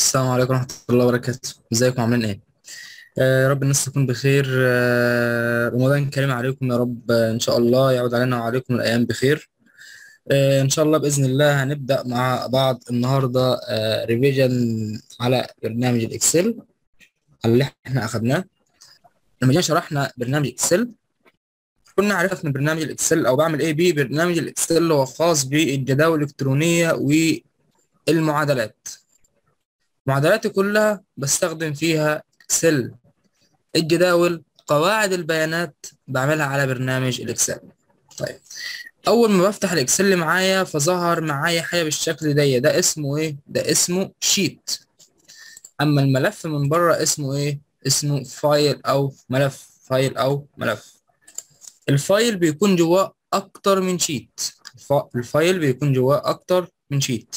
السلام عليكم ورحمة الله وبركاته ازيكم عاملين ايه آه، يا رب الناس تكون بخير آه، رمضان كريم عليكم يا رب آه، ان شاء الله يعود علينا وعليكم الايام بخير آه، ان شاء الله باذن الله هنبدا مع بعض النهارده ريفيجن على برنامج الاكسل اللي احنا اخدناه لما جينا شرحنا برنامج اكسل كنا عرفنا ان برنامج الاكسل او بعمل ايه بيه برنامج الاكسل هو خاص بالجداول الالكترونيه والمعادلات معادلاتي كلها بستخدم فيها اكسل الجداول قواعد البيانات بعملها على برنامج الاكسل طيب اول ما بفتح الاكسل اللي معايا فظهر معايا حاجه بالشكل ده ده اسمه ايه ده اسمه شيت اما الملف من بره اسمه ايه اسمه فايل او ملف فايل او ملف الفايل بيكون جواه اكتر من شيت الف- الفايل بيكون جواه اكتر من شيت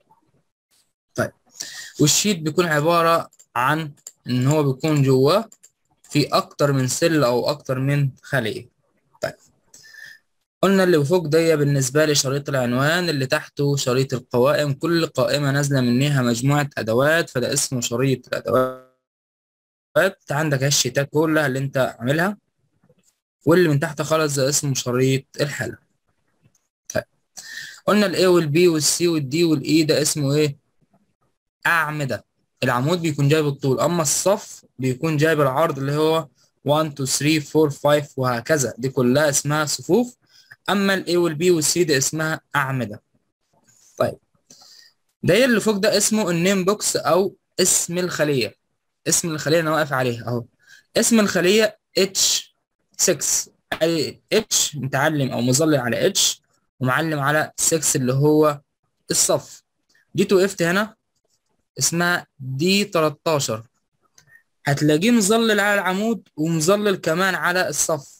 طيب والشيت بيكون عبارة عن ان هو بيكون جواه في اكتر من سل او اكتر من خلية طيب قلنا اللي فوق ده بالنسبة لي شريط العنوان اللي تحته شريط القوائم كل قائمة نازلة منها مجموعة ادوات فده اسمه شريط الادوات عندك الشيتات كلها اللي انت عاملها واللي من تحت خالص ده اسمه شريط الحالة طيب قلنا الاي والبي والسي والدي والاي ده اسمه ايه أعمدة العمود بيكون جايب الطول أما الصف بيكون جايب العرض اللي هو 1 2 3 4 5 وهكذا دي كلها اسمها صفوف أما ال A وال B وال C ده اسمها أعمدة طيب ده اللي فوق ده اسمه النيم بوكس أو اسم الخلية اسم الخلية أنا واقف عليها أهو اسم الخلية H6 أي H متعلم أو مظلل على H ومعلم على 6 اللي هو الصف جيت وقفت هنا اسمها دي 13 هتلاقيه مظلل على العمود ومظلل كمان على الصف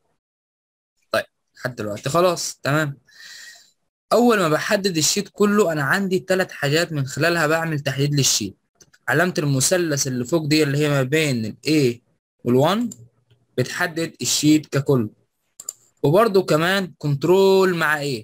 طيب لحد دلوقتي خلاص تمام اول ما بحدد الشيت كله انا عندي ثلاث حاجات من خلالها بعمل تحديد للشيت علامة المثلث اللي فوق دي اللي هي ما بين ال A وال 1 بتحدد الشيت ككل وبرضو كمان كنترول مع ايه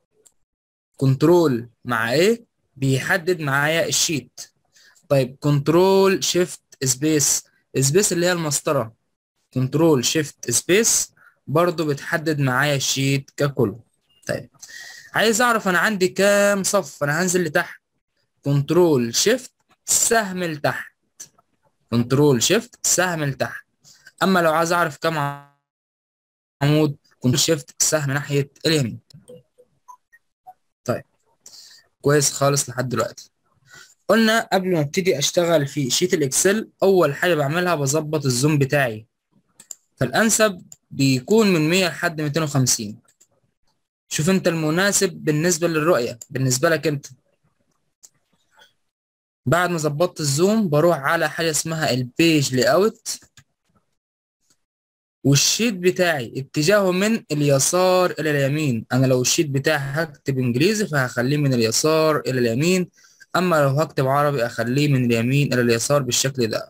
كنترول مع ايه بيحدد معايا الشيت طيب كنترول شيفت سبيس سبيس اللي هي المسطرة كنترول شيفت سبيس برضو بتحدد معايا الشيت ككل طيب عايز اعرف انا عندي كام صف انا هنزل لتحت كنترول شيفت سهم لتحت كنترول شيفت سهم لتحت اما لو عايز اعرف كام عمود كنترول شيفت سهم ناحية اليمين طيب كويس خالص لحد دلوقتي قلنا قبل ما ابتدي اشتغل في شيت الاكسل اول حاجه بعملها بظبط الزوم بتاعي فالانسب بيكون من 100 لحد 250 شوف انت المناسب بالنسبه للرؤيه بالنسبه لك انت بعد ما ظبطت الزوم بروح على حاجه اسمها البيج لاي اوت والشيت بتاعي اتجاهه من اليسار الى اليمين انا لو الشيت بتاعي هكتب انجليزي فهخليه من اليسار الى اليمين اما لو هكتب عربي اخليه من اليمين الى اليسار بالشكل ده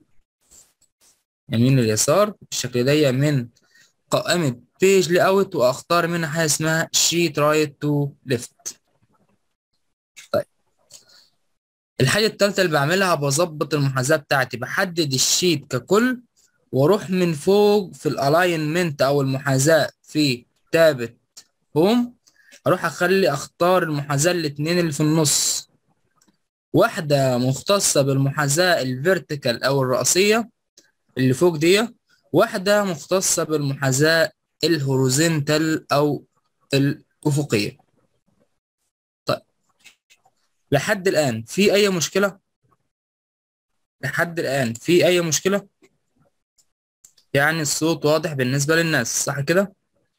يمين لليسار بالشكل ده من قائمة بيج لاي اوت واختار منها حاجة اسمها شيت رايت تو ليفت طيب الحاجة التالتة اللي بعملها بظبط المحاذاة بتاعتي بحدد الشيت ككل واروح من فوق في الالاينمنت او المحاذاة في تابة هوم اروح اخلي اختار المحاذاة الاتنين اللي في النص واحدة مختصة بالمحاذاة الفيرتيكال أو الرأسية اللي فوق دي واحدة مختصة بالمحاذاة الهوريزونتال أو الأفقية طيب لحد الآن في أي مشكلة؟ لحد الآن في أي مشكلة؟ يعني الصوت واضح بالنسبة للناس صح كده؟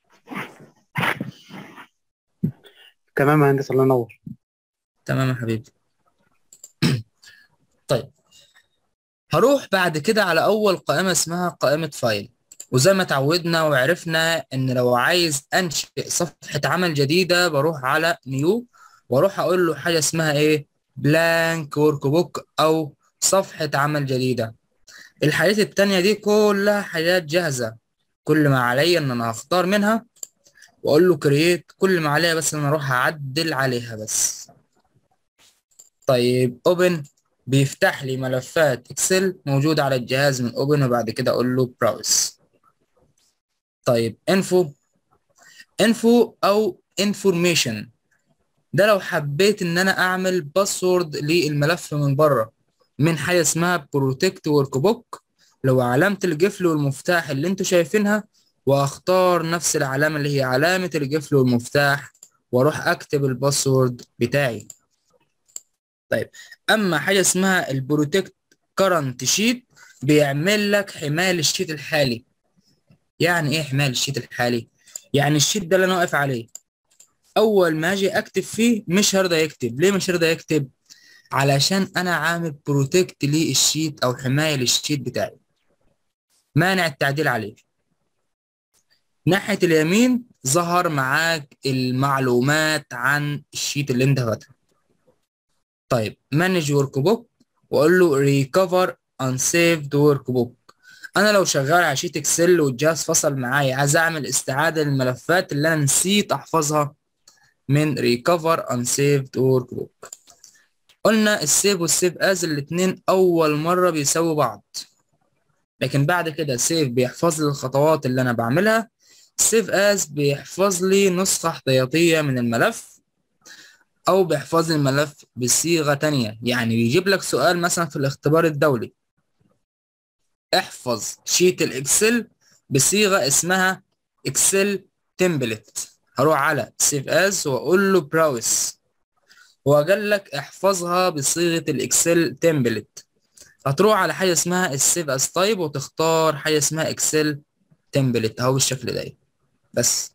تمام يا هندسة الله ينور تمام يا حبيبي طيب هروح بعد كده على أول قائمة اسمها قائمة فايل وزي ما اتعودنا وعرفنا إن لو عايز أنشئ صفحة عمل جديدة بروح على نيو وأروح أقول له حاجة اسمها إيه بلانك ورك بوك أو صفحة عمل جديدة الحاجات التانية دي كلها حاجات جاهزة كل ما عليا إن أنا هختار منها وأقول له كرييت كل ما عليا بس إن أنا أروح أعدل عليها بس طيب اوبن بيفتح لي ملفات اكسل موجودة على الجهاز من اوبن وبعد كده اقول له براوس طيب انفو انفو او انفورميشن ده لو حبيت ان انا اعمل باسورد للملف من بره من حاجه اسمها بروتكت ورك بوك لو علامه القفل والمفتاح اللي انتوا شايفينها واختار نفس العلامه اللي هي علامه القفل والمفتاح واروح اكتب الباسورد بتاعي طيب اما حاجه اسمها البروتكت كرنت شيت بيعمل لك حمايه للشيت الحالي يعني ايه حمايه للشيت الحالي يعني الشيت ده اللي انا واقف عليه اول ما اجي اكتب فيه مش هرضى يكتب ليه مش هرضى يكتب علشان انا عامل بروتكت للشيت او حمايه للشيت بتاعي مانع التعديل عليه ناحيه اليمين ظهر معاك المعلومات عن الشيت اللي انت فاتحه طيب مانج ورك بوك واقول له ريكفر unsaved ورك بوك انا لو شغال على شيت اكسل والجهاز فصل معايا عايز اعمل استعاده للملفات اللي انا نسيت احفظها من recover unsaved workbook قلنا السيف والسيف از الاتنين اول مرة بيساووا بعض لكن بعد كده سيف بيحفظ لي الخطوات اللي انا بعملها سيف از بيحفظ لي نسخة احتياطية من الملف او بيحفظ لي الملف بصيغة تانية يعني بيجيب لك سؤال مثلا في الاختبار الدولي احفظ شيت الاكسل بصيغة اسمها اكسل تمبلت هروح على سيف از واقول له براوس هو قال لك احفظها بصيغه الاكسل تمبلت هتروح على حاجه اسمها السيف از تايب وتختار حاجه اسمها اكسل تمبلت اهو بالشكل ده بس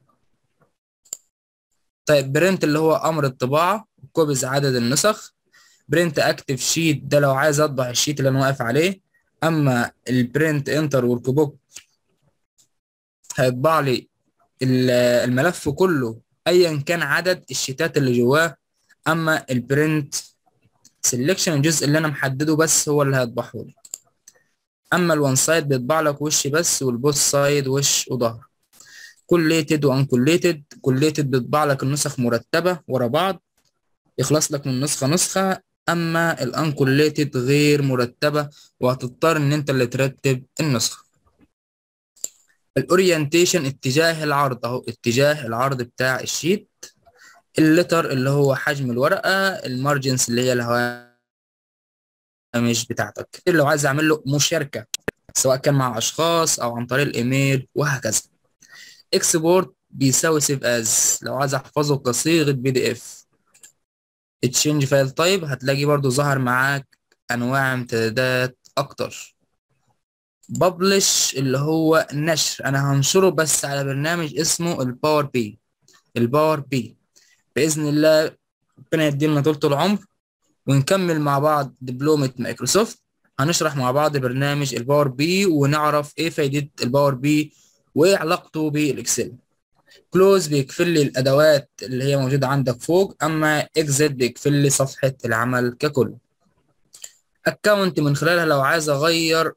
طيب برنت اللي هو امر الطباعه كوبيز عدد النسخ برنت اكتف شيت ده لو عايز اطبع الشيت اللي انا واقف عليه اما البرنت انتر ورك بوك هيطبع لي الملف كله ايا كان عدد الشيتات اللي جواه اما البرنت سيلكشن الجزء اللي انا محدده بس هو اللي هيطبعه لي اما الوان سايد بيطبع لك وش بس والبوث سايد وش وظهر كوليتد وان كوليتد كوليتد بيطبع لك النسخ مرتبه ورا بعض يخلص لك من نسخه نسخه اما الانكوليتد غير مرتبه وهتضطر ان انت اللي ترتب النسخه الاورينتيشن اتجاه العرض اهو اتجاه العرض بتاع الشيت اللتر اللي هو حجم الورقه المارجنز اللي هي الهوامش بتاعتك لو عايز اعمل له مشاركه سواء كان مع اشخاص او عن طريق الايميل وهكذا اكسبورت بيساوي سيف از لو عايز احفظه كصيغه بي دي اف تشينج فايل تايب هتلاقي برضو ظهر معاك انواع امتدادات اكتر ببلش اللي هو نشر انا هنشره بس على برنامج اسمه الباور بي الباور بي باذن الله ربنا يدينا طول العمر ونكمل مع بعض دبلومه مايكروسوفت هنشرح مع بعض برنامج الباور بي ونعرف ايه فايده الباور بي وايه علاقته بالاكسل كلوز بيقفل لي الادوات اللي هي موجوده عندك فوق اما اكزit بيقفل لي صفحه العمل ككل اكونت من خلالها لو عايز اغير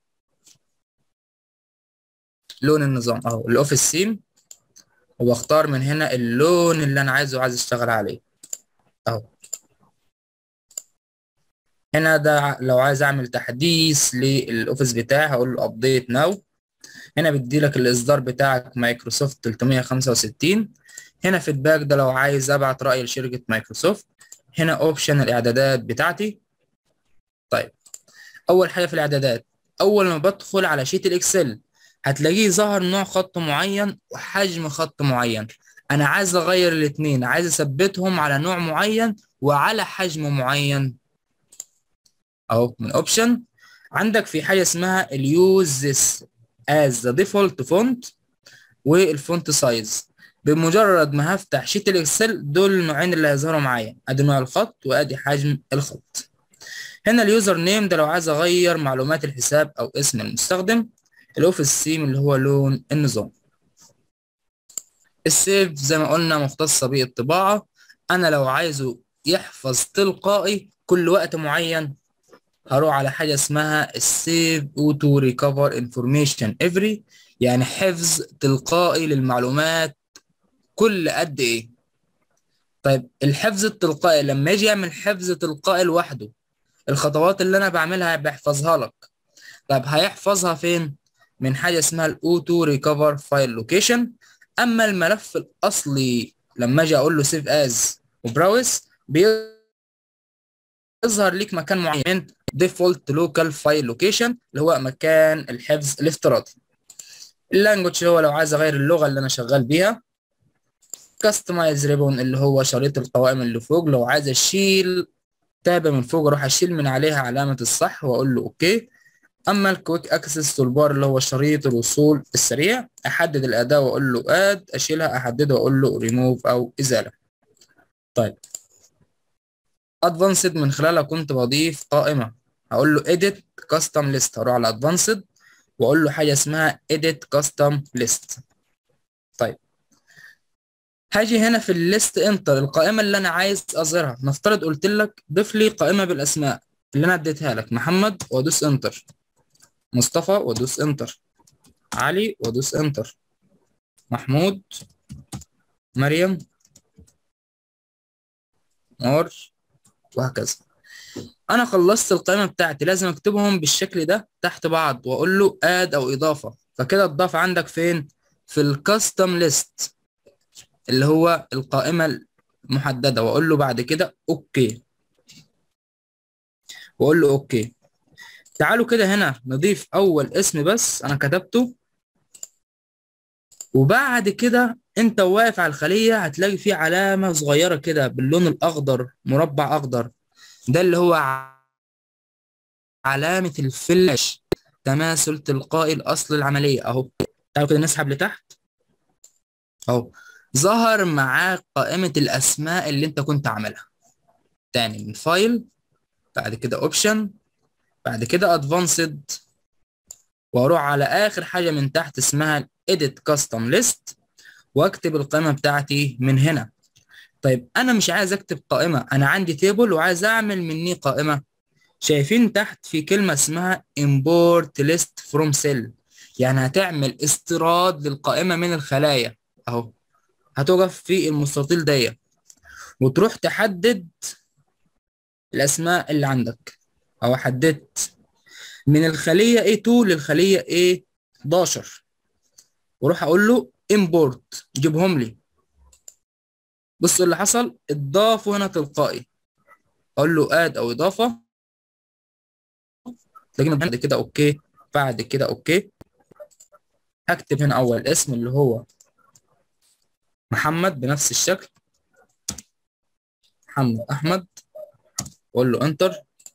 لون النظام اهو الاوفيس سيم وبختار من هنا اللون اللي انا عايزه وعايز اشتغل عليه اهو هنا ده لو عايز اعمل تحديث للاوفيس بتاعي هقول له ابديت ناو هنا بيدي لك الاصدار بتاعك مايكروسوفت 365 هنا فيدباك ده لو عايز ابعت راي لشركه مايكروسوفت هنا اوبشن الاعدادات بتاعتي طيب اول حاجه في الاعدادات اول ما بدخل على شيت الاكسل هتلاقيه ظهر نوع خط معين وحجم خط معين انا عايز اغير الاثنين عايز اثبتهم على نوع معين وعلى حجم معين اهو من اوبشن عندك في حاجه اسمها اليوز this as the default font والفونت سايز بمجرد ما هفتح شيت الاكسل دول النوعين اللي هيظهروا معايا ادي نوع الخط وادي حجم الخط هنا اليوزر نيم ده لو عايز اغير معلومات الحساب او اسم المستخدم الاوفيس سيم اللي هو لون النظام السيف زي ما قلنا مختصة بالطباعة انا لو عايزه يحفظ تلقائي كل وقت معين هروح على حاجة اسمها السيف اوتو ريكفر انفورميشن افري يعني حفظ تلقائي للمعلومات كل قد ايه طيب الحفظ التلقائي لما يجي يعمل حفظ تلقائي لوحده الخطوات اللي انا بعملها بيحفظها لك طب هيحفظها فين من حاجه اسمها الاوتو ريكفر فايل لوكيشن اما الملف الاصلي لما اجي اقول له سيف از وبراوس بيظهر ليك مكان معين ديفولت لوكال فايل لوكيشن اللي هو مكان الحفظ الافتراضي اللانجوج هو لو عايز اغير اللغه اللي انا شغال بيها كاستمايز ريبون اللي هو شريط القوائم اللي فوق لو عايز اشيل تابة من فوق اروح اشيل من عليها علامة الصح واقول له اوكي اما الكويك اكسس تولبار اللي هو شريط الوصول السريع احدد الاداة واقول له اد اشيلها احددها واقول له ريموف او ازالة طيب ادفانسد من خلالها كنت بضيف قائمة هقول له edit custom list هروح على ادفانسد واقول له حاجة اسمها edit custom list طيب هاجي هنا في الليست انتر القائمه اللي انا عايز اظهرها نفترض قلت لك ضيف لي قائمه بالاسماء اللي انا اديتها لك محمد وادوس انتر مصطفى وادوس انتر علي وادوس انتر محمود مريم نور وهكذا انا خلصت القائمه بتاعتي لازم اكتبهم بالشكل ده تحت بعض واقول له اد او اضافه فكده اتضاف عندك فين في الكاستم ليست اللي هو القائمة المحددة وأقول له بعد كده أوكي وأقول له أوكي تعالوا كده هنا نضيف أول اسم بس أنا كتبته وبعد كده أنت واقف على الخلية هتلاقي فيه علامة صغيرة كده باللون الأخضر مربع أخضر ده اللي هو علامة الفلاش تماثل تلقائي الأصل العملية أهو تعالوا كده نسحب لتحت أهو ظهر معاك قائمة الأسماء اللي أنت كنت عاملها تاني من فايل بعد كده أوبشن بعد كده أدفانسد وأروح على آخر حاجة من تحت اسمها Edit Custom List وأكتب القائمة بتاعتي من هنا طيب أنا مش عايز أكتب قائمة أنا عندي تيبل وعايز أعمل مني قائمة شايفين تحت في كلمة اسمها Import List from Cell يعني هتعمل استيراد للقائمة من الخلايا أهو هتقف في المستطيل ده وتروح تحدد الأسماء اللي عندك أو حددت من الخلية A2 للخلية A11 وروح أقول له import جيبهم لي بص اللي حصل اتضافوا هنا تلقائي أقول له add أو إضافة تلاقينا بعد كده أوكي بعد كده أوكي هكتب هنا أول اسم اللي هو محمد بنفس الشكل محمد احمد واقول له انتر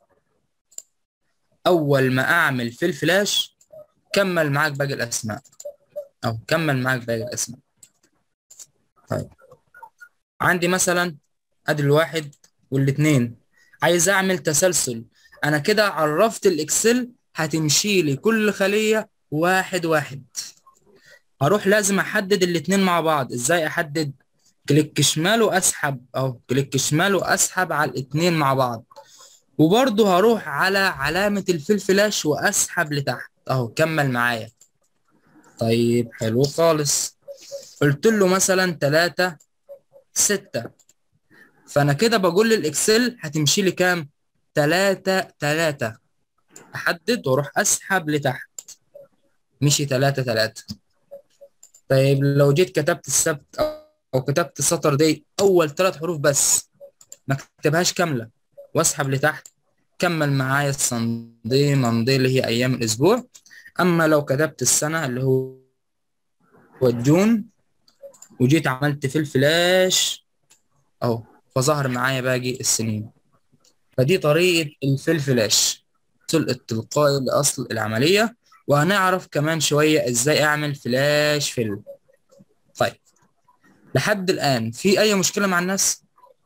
اول ما اعمل في الفلاش كمل معاك باقي الاسماء او كمل معاك باقي الاسماء طيب عندي مثلا ادي الواحد والاثنين عايز اعمل تسلسل انا كده عرفت الاكسل هتمشي لي كل خليه واحد واحد هروح لازم احدد الاتنين مع بعض ازاي احدد كليك شمال واسحب اهو كليك شمال واسحب على الاتنين مع بعض وبرضه هروح على علامة الفلفلاش واسحب لتحت اهو كمل معايا طيب حلو خالص قلت له مثلا تلاتة ستة فانا كده بقول للاكسل هتمشي لي كام تلاتة تلاتة احدد واروح اسحب لتحت مشي تلاتة تلاتة طيب لو جيت كتبت السبت او كتبت سطر دي اول ثلاث حروف بس ما كتبهاش كامله واسحب لتحت كمل معايا الصندي ممضي اللي هي ايام الاسبوع اما لو كتبت السنه اللي هو جون وجيت عملت في الفلاش اهو فظهر معايا باقي السنين فدي طريقه الفلفلاش التلقائي لاصل العمليه وهنعرف كمان شوية ازاي اعمل فلاش فيل طيب لحد الان في اي مشكلة مع الناس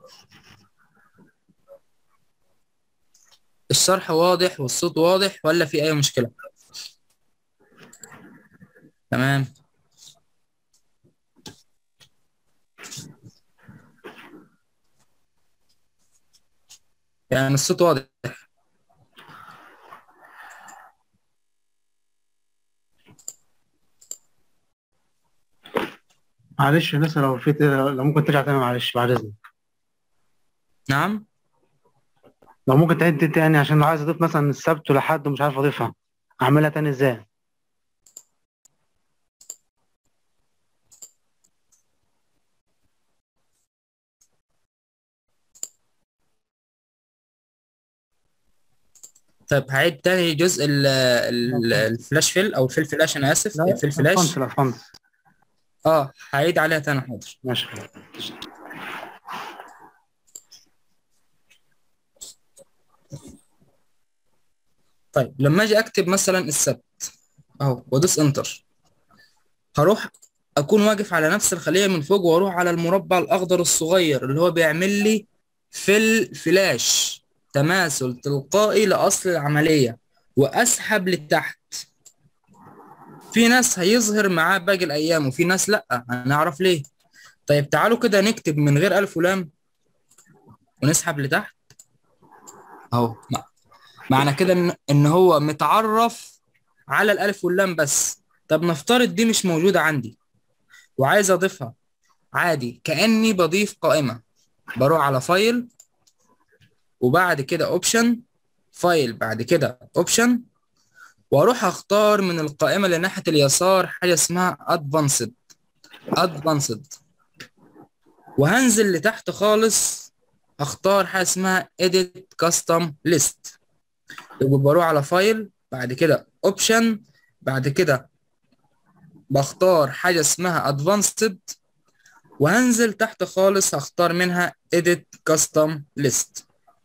الشرح واضح والصوت واضح ولا في اي مشكلة تمام يعني الصوت واضح معلش يا ناس لو في لو ممكن ترجع تاني معلش بعد اذنك نعم لو ممكن تعيد دي تاني عشان لو عايز اضيف مثلا السبت لحد ومش عارف اضيفها اعملها تاني ازاي طيب هعيد تاني جزء ال- ال- الفلاش فيل او الفيل فلاش انا اسف لا الفيل فلاش الفونت لا الفونت اه هعيد عليها تاني حاضر ماشي طيب لما اجي اكتب مثلا السبت اهو وادوس انتر هروح اكون واقف على نفس الخليه من فوق واروح على المربع الاخضر الصغير اللي هو بيعمل لي فيل فلاش تماثل تلقائي لاصل العمليه واسحب لتحت في ناس هيظهر معاه باقي الايام وفي ناس لا هنعرف ليه طيب تعالوا كده نكتب من غير الف ولام ونسحب لتحت اهو مع- معنى كده ان ان هو متعرف على الالف واللام بس طب نفترض دي مش موجوده عندي وعايز اضيفها عادي كاني بضيف قائمه بروح على فايل وبعد كده اوبشن فايل بعد كده اوبشن واروح اختار من القائمه اللي ناحيه اليسار حاجه اسمها ادفانسد ادفانسد وهنزل لتحت خالص اختار حاجه اسمها edit custom list يبقى بروح على فايل بعد كده اوبشن بعد كده بختار حاجه اسمها ادفانسد وهنزل تحت خالص هختار منها edit custom list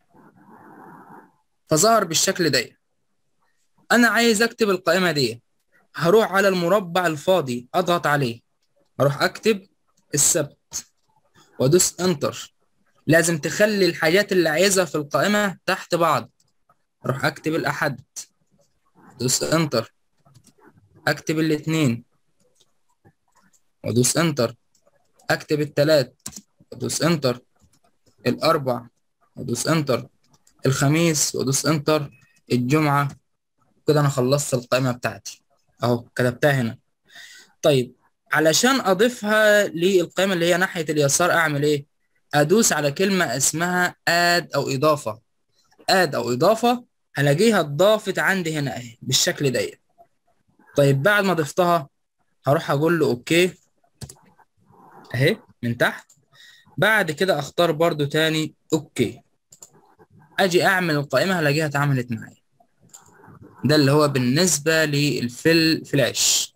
فظهر بالشكل ده انا عايز اكتب القائمه دي هروح على المربع الفاضي اضغط عليه اروح اكتب السبت وادوس انتر لازم تخلي الحاجات اللي عايزها في القائمه تحت بعض اروح اكتب الاحد ادوس انتر اكتب الاثنين وادوس انتر اكتب التلات وادوس انتر الاربع وادوس انتر الخميس وادوس انتر الجمعه كده انا خلصت القائمه بتاعتي اهو كتبتها هنا طيب علشان اضيفها للقائمه اللي هي ناحيه اليسار اعمل ايه ادوس على كلمه اسمها اد او اضافه اد او اضافه هلاقيها اتضافت عندي هنا اهي بالشكل ده طيب بعد ما ضفتها هروح اقول له اوكي اهي من تحت بعد كده اختار برضو تاني اوكي اجي اعمل القائمه هلاقيها اتعملت معايا ده اللي هو بالنسبه للفل فلاش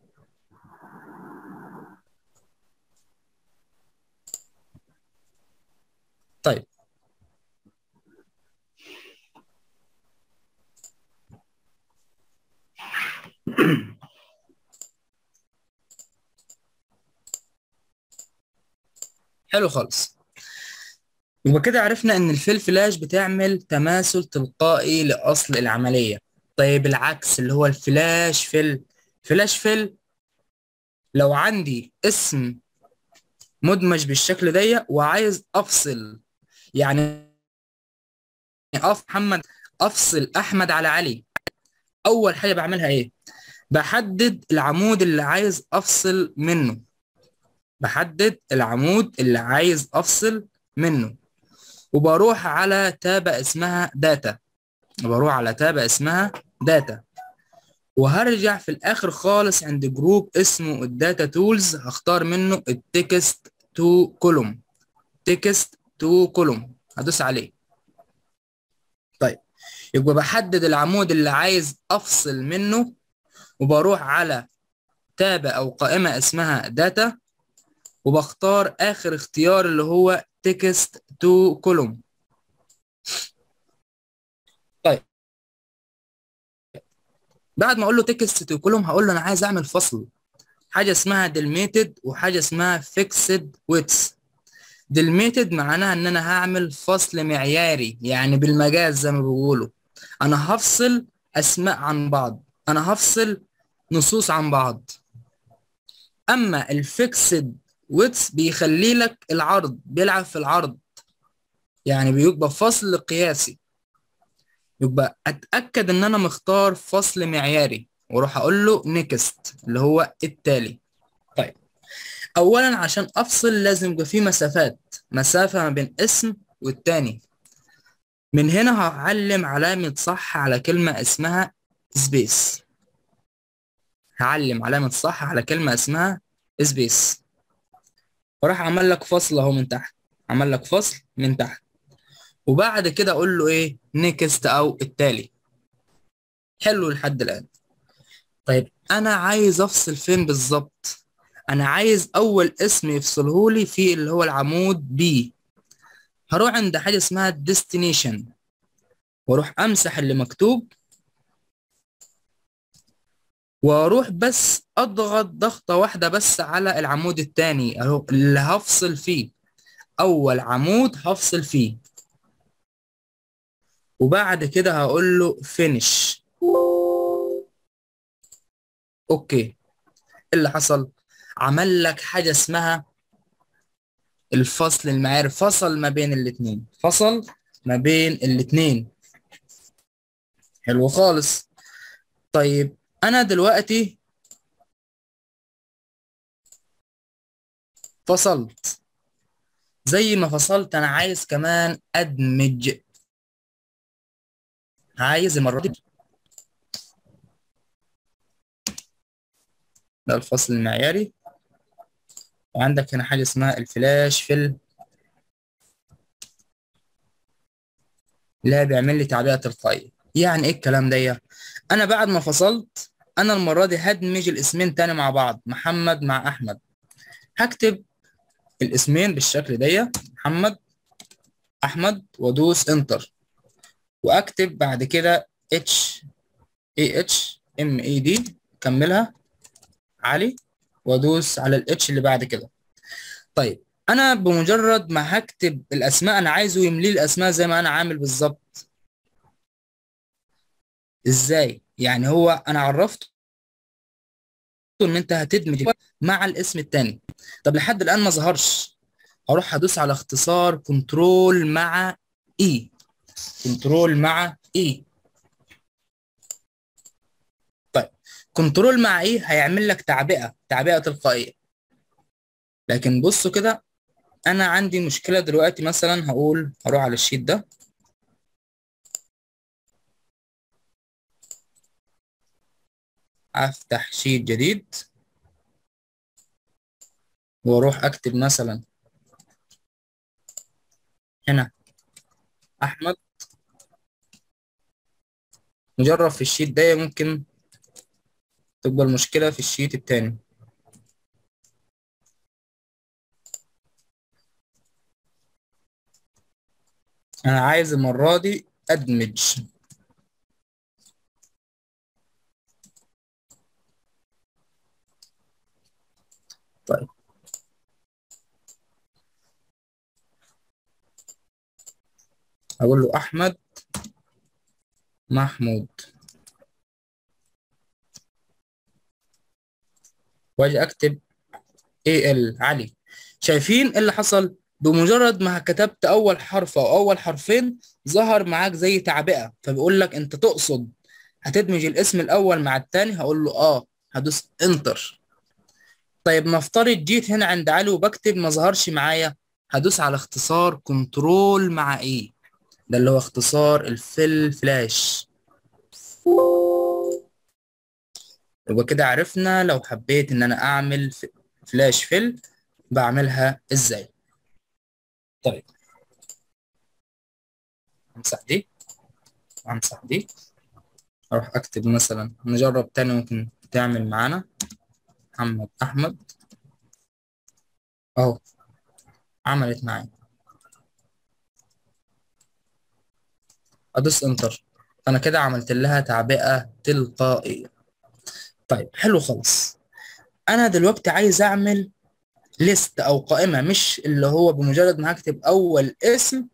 طيب حلو خالص يبقى كده عرفنا ان الفيل فلاش بتعمل تماثل تلقائي لاصل العمليه طيب العكس اللي هو الفلاش فيل فلاش فيل لو عندي اسم مدمج بالشكل ده وعايز افصل يعني اف محمد افصل احمد على علي اول حاجه بعملها ايه بحدد العمود اللي عايز افصل منه بحدد العمود اللي عايز افصل منه وبروح على تابة اسمها داتا بروح على تابة اسمها داتا وهرجع في الاخر خالص عند جروب اسمه الداتا تولز هختار منه التكست تو كولوم تكست تو كولوم هدوس عليه طيب يبقى بحدد العمود اللي عايز افصل منه وبروح على تابة او قائمة اسمها داتا وبختار اخر اختيار اللي هو تكست تو كولوم طيب بعد ما اقول له تكست تو كولوم هقول له انا عايز اعمل فصل حاجه اسمها ديلميتد وحاجه اسمها فيكسد ويتس ديلميتد معناها ان انا هعمل فصل معياري يعني بالمجاز زي ما بيقولوا انا هفصل اسماء عن بعض انا هفصل نصوص عن بعض اما الفيكسد ويتس بيخلي لك العرض بيلعب في العرض يعني بيبقى فصل قياسي يبقى اتاكد ان انا مختار فصل معياري واروح اقول له نيكست اللي هو التالي طيب اولا عشان افصل لازم يبقى في مسافات مسافه ما بين اسم والتاني من هنا هعلم علامة صح على كلمة اسمها سبيس هعلم علامة صح على كلمة اسمها سبيس وراح عمل لك فصل اهو من تحت عمل لك فصل من تحت وبعد كده اقول له ايه نيكست او التالي حلو لحد الان طيب انا عايز افصل فين بالظبط انا عايز اول اسم يفصله لي في اللي هو العمود بي هروح عند حاجه اسمها destination واروح امسح اللي مكتوب واروح بس اضغط ضغطه واحده بس على العمود الثاني اهو اللي هفصل فيه اول عمود هفصل فيه وبعد كده هقول له finish اوكي ايه اللي حصل عمل لك حاجه اسمها الفصل المعياري فصل ما بين الاثنين فصل ما بين الاثنين حلو خالص طيب انا دلوقتي فصلت زي ما فصلت انا عايز كمان ادمج عايز المره دي ده الفصل المعياري وعندك هنا حاجه اسمها الفلاش فيل اللي هي بيعمل لي تعبئه تلقائيه يعني ايه الكلام ده انا بعد ما فصلت انا المره دي هدمج الاسمين تاني مع بعض محمد مع احمد هكتب الاسمين بالشكل ده محمد احمد وادوس انتر واكتب بعد كده اتش اي اتش ام اي دي كملها علي وادوس على الاتش اللي بعد كده طيب انا بمجرد ما هكتب الاسماء انا عايزه يملي الاسماء زي ما انا عامل بالظبط ازاي يعني هو انا عرفته ان انت هتدمج مع الاسم الثاني طب لحد الان ما ظهرش هروح ادوس على اختصار كنترول مع اي كنترول مع اي طيب كنترول مع اي هيعمل لك تعبئه تعبئه تلقائيه لكن بصوا كده انا عندي مشكله دلوقتي مثلا هقول هروح على الشيت ده افتح شيت جديد واروح اكتب مثلا هنا احمد نجرب في الشيت ده ممكن تبقى المشكله في الشيت التاني انا عايز المره دي ادمج طيب اقول له احمد محمود واجي اكتب اي ال علي شايفين ايه اللي حصل بمجرد ما كتبت اول حرف او اول حرفين ظهر معاك زي تعبئه فبيقول لك انت تقصد هتدمج الاسم الاول مع الثاني هقول له اه هدوس انتر طيب نفترض جيت هنا عند علي وبكتب ما ظهرش معايا هدوس على اختصار كنترول مع ايه ده اللي هو اختصار الفل فلاش يبقى كده عرفنا لو حبيت ان انا اعمل فلاش فيل بعملها ازاي طيب امسح دي امسح دي اروح اكتب مثلا نجرب تاني ممكن تعمل معانا محمد احمد اهو عملت معايا ادوس انتر انا كده عملت لها تعبئه تلقائيه طيب حلو خالص انا دلوقتي عايز اعمل ليست او قائمه مش اللي هو بمجرد ما هكتب اول اسم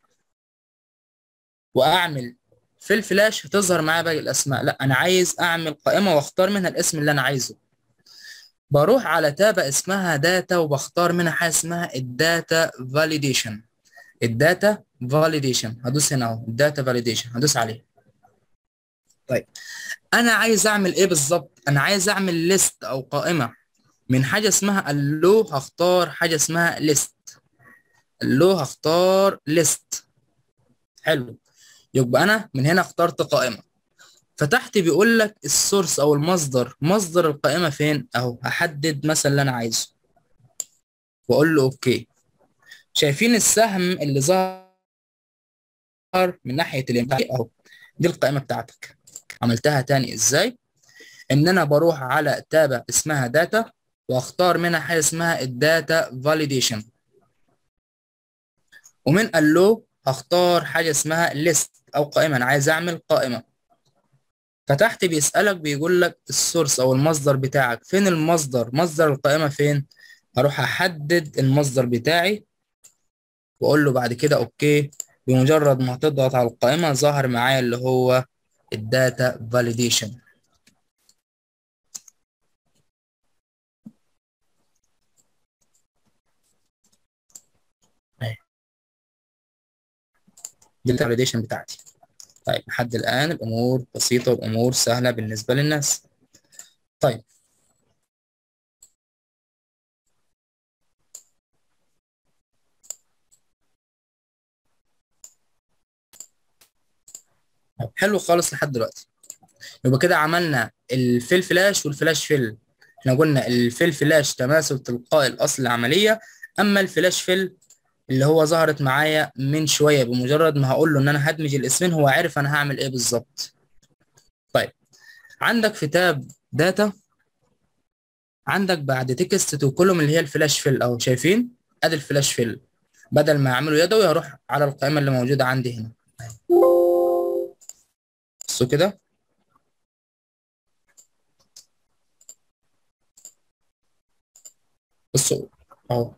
واعمل في الفلاش هتظهر معايا باقي الاسماء لا انا عايز اعمل قائمه واختار منها الاسم اللي انا عايزه بروح على تابة اسمها داتا وبختار منها حاجه اسمها الداتا فاليديشن الداتا فاليديشن هدوس هنا اهو الداتا فاليديشن هدوس عليه طيب انا عايز اعمل ايه بالظبط انا عايز اعمل ليست او قائمه من حاجه اسمها اللو هختار حاجه اسمها ليست اللو هختار ليست حلو يبقى انا من هنا اخترت قائمه فتحت بيقول لك السورس او المصدر مصدر القائمه فين اهو هحدد مثلا اللي انا عايزه واقول له اوكي شايفين السهم اللي ظهر من ناحيه اليمين اهو دي القائمه بتاعتك عملتها تاني ازاي ان انا بروح على تابه اسمها داتا واختار منها حاجه اسمها الداتا فاليديشن ومن الو هختار حاجه اسمها ليست او قائمه انا عايز اعمل قائمه فتحت بيسالك بيقول لك السورس او المصدر بتاعك فين المصدر مصدر القائمه فين هروح احدد المصدر بتاعي واقول له بعد كده اوكي بمجرد ما تضغط على القائمه ظهر معايا اللي هو الداتا فاليديشن دي الفاليديشن بتاعتي طيب لحد الآن الأمور بسيطة والأمور سهلة بالنسبة للناس طيب حلو خالص لحد دلوقتي يبقى كده عملنا الفيل فلاش والفلاش فيل احنا قلنا الفيل فلاش تماثل تلقائي الأصل العملية أما الفلاش فيل اللي هو ظهرت معايا من شويه بمجرد ما هقول له ان انا هدمج الاسمين هو عارف انا هعمل ايه بالظبط طيب عندك في تاب داتا عندك بعد تكست تو كولوم اللي هي الفلاش فيل اهو شايفين ادي الفلاش فيل بدل ما اعمله يدوي هروح على القائمه اللي موجوده عندي هنا بصوا كده بصوا اهو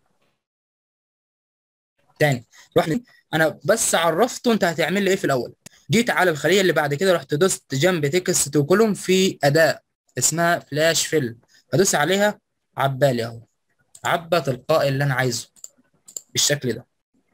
تاني رحنا انا بس عرفته انت هتعمل لي ايه في الاول جيت على الخليه اللي بعد كده رحت دوست جنب تكست تو كولوم في اداه اسمها فلاش فيل هدوس عليها عبالي اهو عبى تلقائي اللي انا عايزه بالشكل ده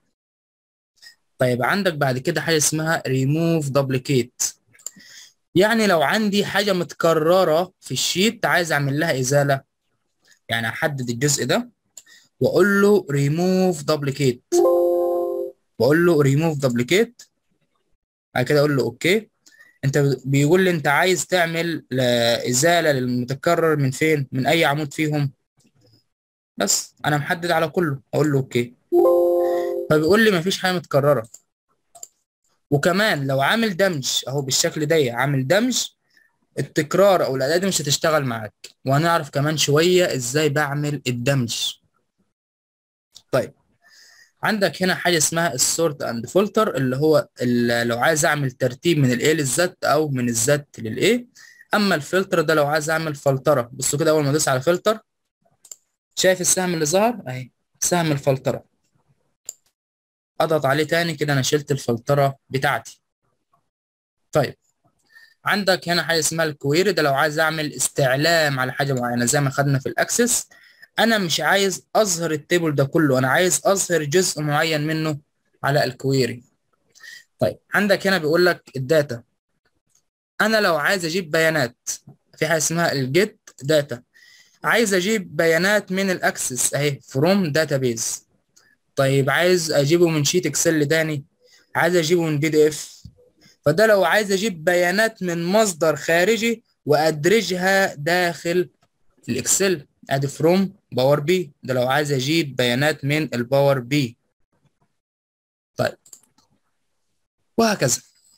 طيب عندك بعد كده حاجه اسمها ريموف دوبليكيت يعني لو عندي حاجه متكرره في الشيت عايز اعمل لها ازاله يعني احدد الجزء ده واقول له ريموف دوبليكيت واقول له ريموف دوبليكيت بعد كده اقول له اوكي انت بيقول لي انت عايز تعمل ازاله للمتكرر من فين من اي عمود فيهم بس انا محدد على كله اقول له اوكي فبيقول لي مفيش حاجه متكرره وكمان لو عامل دمج اهو بالشكل ده عامل دمج التكرار او الاداه دي مش هتشتغل معاك وهنعرف كمان شويه ازاي بعمل الدمج طيب عندك هنا حاجه اسمها السورت اند فلتر اللي هو اللي لو عايز اعمل ترتيب من الاي للزت او من الزت للاي اما الفلتر ده لو عايز اعمل فلتره بصوا كده اول ما ادوس على فلتر شايف السهم اللي ظهر اهي سهم الفلتره اضغط عليه تاني كده انا شلت الفلتره بتاعتي طيب عندك هنا حاجه اسمها الكويري ده لو عايز اعمل استعلام على حاجه معينه زي ما خدنا في الاكسس انا مش عايز اظهر التيبل ده كله انا عايز اظهر جزء معين منه على الكويري طيب عندك هنا بيقول لك الداتا انا لو عايز اجيب بيانات في حاجه اسمها الجيت داتا عايز اجيب بيانات من الاكسس اهي فروم داتابيز طيب عايز اجيبه من شيت اكسل تاني عايز اجيبه من بي دي اف فده لو عايز اجيب بيانات من مصدر خارجي وادرجها داخل الاكسل ادي فروم باور بي ده لو عايز اجيب بيانات من الباور بي طيب وهكذا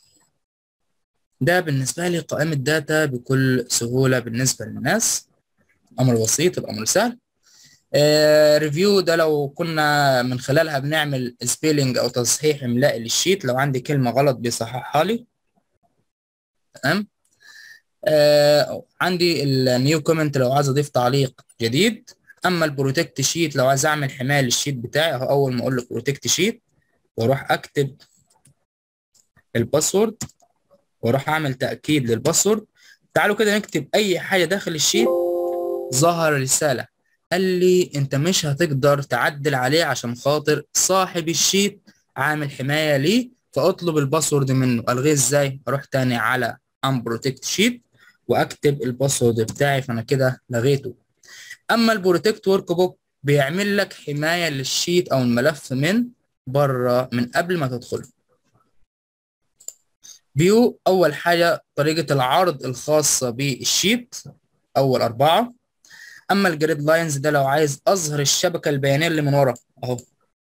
ده بالنسبة لي قائمة داتا بكل سهولة بالنسبة للناس أمر بسيط الأمر سهل آه ريفيو ده لو كنا من خلالها بنعمل سبيلنج أو تصحيح إملائي للشيت لو عندي كلمة غلط بيصححها لي تمام آه عندي النيو كومنت لو عايز اضيف تعليق جديد اما البروتكت شيت لو عايز اعمل حمايه للشيت بتاعي اهو اول ما اقول له بروتكت شيت واروح اكتب الباسورد واروح اعمل تاكيد للباسورد تعالوا كده نكتب اي حاجه داخل الشيت ظهر رساله قال لي انت مش هتقدر تعدل عليه عشان خاطر صاحب الشيت عامل حمايه ليه فاطلب الباسورد منه الغيه ازاي اروح تاني على unprotect sheet واكتب الباسورد بتاعي فانا كده لغيته اما البروتكت ورك بوك بيعمل لك حمايه للشيت او الملف من بره من قبل ما تدخل فيو اول حاجه طريقه العرض الخاصه بالشيت اول اربعه اما الجريد لاينز ده لو عايز اظهر الشبكه البيانيه اللي من ورا اهو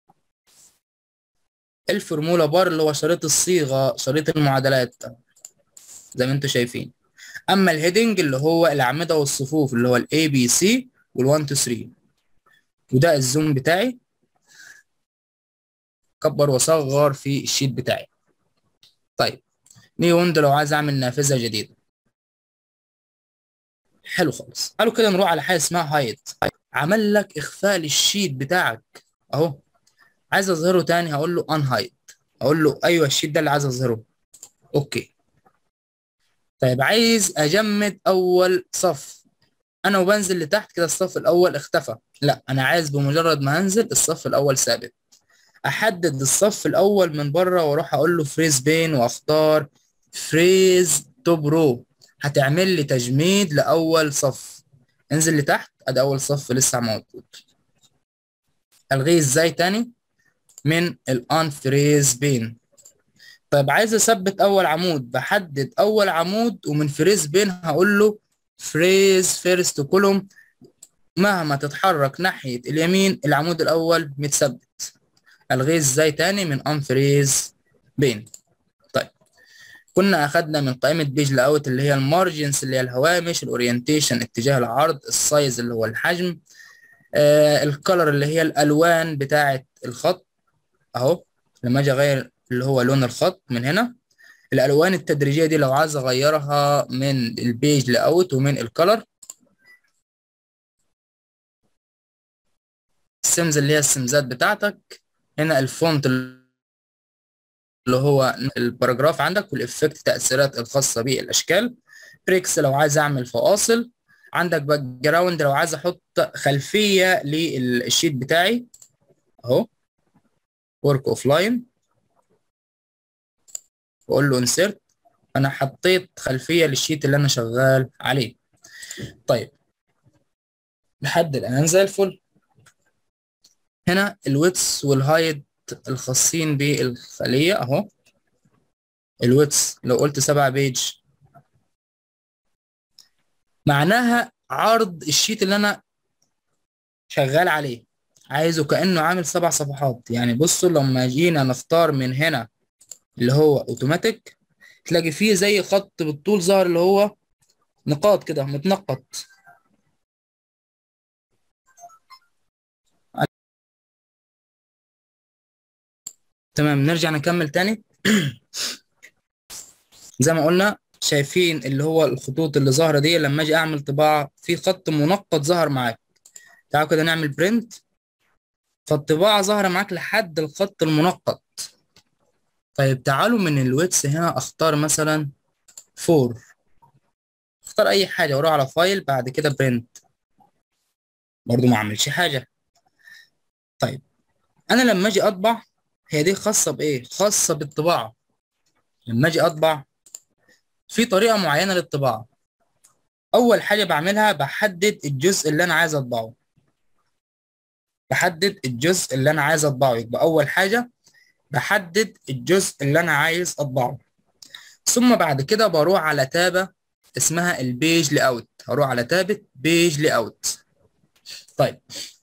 الفورمولا بار اللي هو شريط الصيغه شريط المعادلات زي ما انتم شايفين اما الهيدنج اللي هو الاعمده والصفوف اللي هو الاي بي سي وال1 2 3 وده الزوم بتاعي كبر وصغر في الشيت بتاعي طيب نيجي ويندو لو عايز اعمل نافذه جديده حلو خالص قالوا كده نروح على حاجه اسمها هايد عمل لك اخفاء للشيت بتاعك اهو عايز اظهره تاني هقول له ان هايد اقول له ايوه الشيت ده اللي عايز اظهره اوكي طيب عايز اجمد اول صف انا وبنزل لتحت كده الصف الاول اختفى لا انا عايز بمجرد ما انزل الصف الاول ثابت احدد الصف الاول من بره واروح اقول له فريز بين واختار فريز توب رو هتعمل لي تجميد لاول صف انزل لتحت ادي اول صف لسه موجود الغيه ازاي تاني من الان فريز بين طيب عايز اثبت اول عمود بحدد اول عمود ومن فريز بين هقول له فريز فيرست كولوم مهما تتحرك ناحية اليمين العمود الاول متثبت الغيه ازاي تاني من ان فريز بين طيب كنا اخدنا من قائمة بيج لاوت اللي هي المارجنز اللي هي الهوامش الاورينتيشن اتجاه العرض السايز اللي هو الحجم آه الكلر اللي هي الالوان بتاعة الخط اهو لما اجي اغير اللي هو لون الخط من هنا الالوان التدريجيه دي لو عايز اغيرها من البيج لاوت ومن الكلر السيمز اللي هي السمزات بتاعتك هنا الفونت اللي هو الباراجراف عندك والافكت تاثيرات الخاصه بالاشكال بريكس لو عايز اعمل فواصل عندك باك جراوند لو عايز احط خلفيه للشيت بتاعي اهو ورك اوف لاين واقول له انسيرت انا حطيت خلفيه للشيت اللي انا شغال عليه طيب لحد الان زي الفل هنا الويتس والهايت الخاصين بالخليه اهو الويتس لو قلت سبعة بيج معناها عرض الشيت اللي انا شغال عليه عايزه كانه عامل سبع صفحات يعني بصوا لما جينا نختار من هنا اللي هو اوتوماتيك تلاقي فيه زي خط بالطول ظهر اللي هو نقاط كده متنقط تمام نرجع نكمل تاني زي ما قلنا شايفين اللي هو الخطوط اللي ظاهره دي لما اجي اعمل طباعه في خط منقط ظهر معاك تعالوا كده نعمل برنت فالطباعه ظاهره معاك لحد الخط المنقط طيب تعالوا من الويتس هنا اختار مثلا فور اختار اي حاجه واروح على فايل بعد كده برنت برضو ما اعملش حاجه طيب انا لما اجي اطبع هي دي خاصه بايه خاصه بالطباعه لما اجي اطبع في طريقه معينه للطباعه اول حاجه بعملها بحدد الجزء اللي انا عايز اطبعه بحدد الجزء اللي انا عايز اطبعه يبقى اول حاجه بحدد الجزء اللي انا عايز اطبعه ثم بعد كده بروح على تابة اسمها البيج لي اوت هروح على تابة بيج لي اوت طيب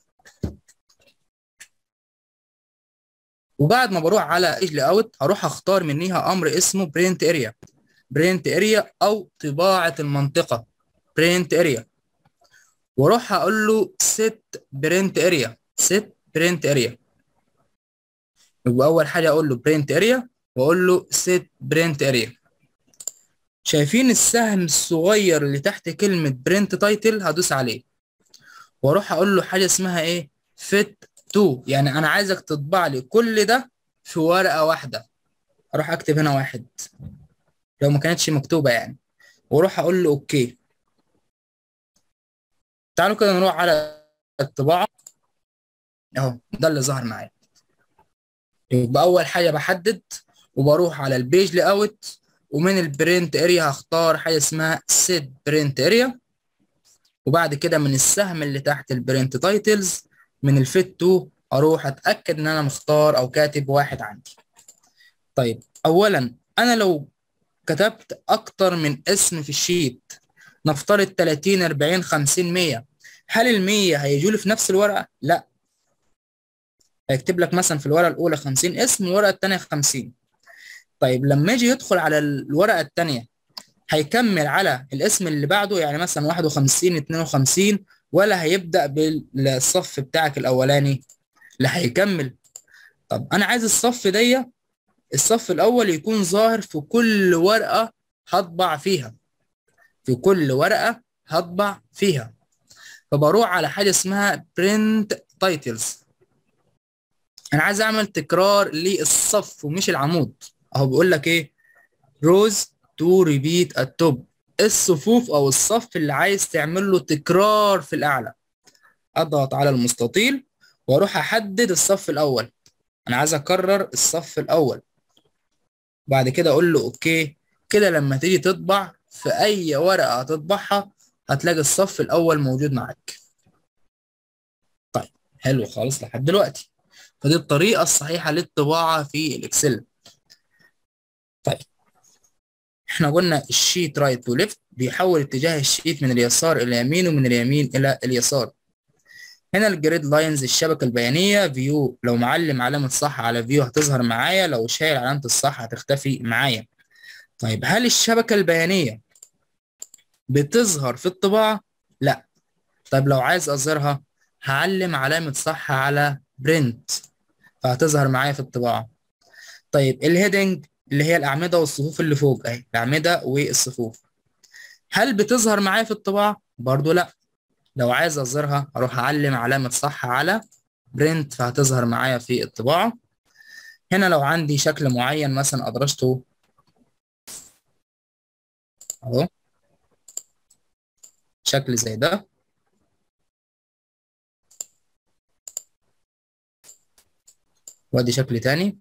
وبعد ما بروح على بيج لي اوت هروح اختار منيها امر اسمه برينت اريا برينت اريا او طباعة المنطقة برينت اريا واروح اقول له set برينت اريا set برينت اريا يبقى اول حاجه اقول له برنت اريا واقول له سيت برنت اريا شايفين السهم الصغير اللي تحت كلمه برنت تايتل هدوس عليه واروح اقول له حاجه اسمها ايه فيت تو يعني انا عايزك تطبع لي كل ده في ورقه واحده اروح اكتب هنا واحد لو ما كانتش مكتوبه يعني واروح اقول له اوكي تعالوا كده نروح على الطباعه اهو ده اللي ظهر معايا يبقى اول حاجه بحدد وبروح على البيج لاي اوت ومن البرنت اريا هختار حاجه اسمها سيت برنت اريا وبعد كده من السهم اللي تحت البرنت تايتلز من الفيت تو اروح اتاكد ان انا مختار او كاتب واحد عندي طيب اولا انا لو كتبت اكتر من اسم في الشيت نفترض 30 40 50 100 هل ال 100 هيجوا لي في نفس الورقه لا هيكتب لك مثلا في الورقه الاولى 50 اسم والورقه الثانيه 50 طيب لما يجي يدخل على الورقه الثانيه هيكمل على الاسم اللي بعده يعني مثلا 51 52 ولا هيبدا بالصف بتاعك الاولاني لا هيكمل طب انا عايز الصف دي الصف الاول يكون ظاهر في كل ورقه هطبع فيها في كل ورقه هطبع فيها فبروح على حاجه اسمها print titles انا عايز اعمل تكرار للصف ومش العمود اهو بيقول لك ايه rows to repeat at top الصفوف او الصف اللي عايز تعمل له تكرار في الاعلى اضغط على المستطيل واروح احدد الصف الاول انا عايز اكرر الصف الاول بعد كده اقول له اوكي كده لما تيجي تطبع في اي ورقه هتطبعها هتلاقي الصف الاول موجود معاك طيب حلو خالص لحد دلوقتي فدي الطريقه الصحيحه للطباعه في الاكسل طيب احنا قلنا الشيت رايت تو ليفت بيحول اتجاه الشيت من اليسار الى اليمين ومن اليمين الى اليسار هنا الجريد لاينز الشبكه البيانيه فيو لو معلم علامه صح على فيو هتظهر معايا لو شايل علامه الصح هتختفي معايا طيب هل الشبكه البيانيه بتظهر في الطباعه لا طيب لو عايز اظهرها هعلم علامه صح على برنت فهتظهر معايا في الطباعه طيب الهيدنج اللي هي الاعمده والصفوف اللي فوق اهي الاعمده والصفوف هل بتظهر معايا في الطباعه برضو لا لو عايز اظهرها اروح اعلم علامه صح على برنت فهتظهر معايا في الطباعه هنا لو عندي شكل معين مثلا ادرجته اهو شكل زي ده وادي شكل تاني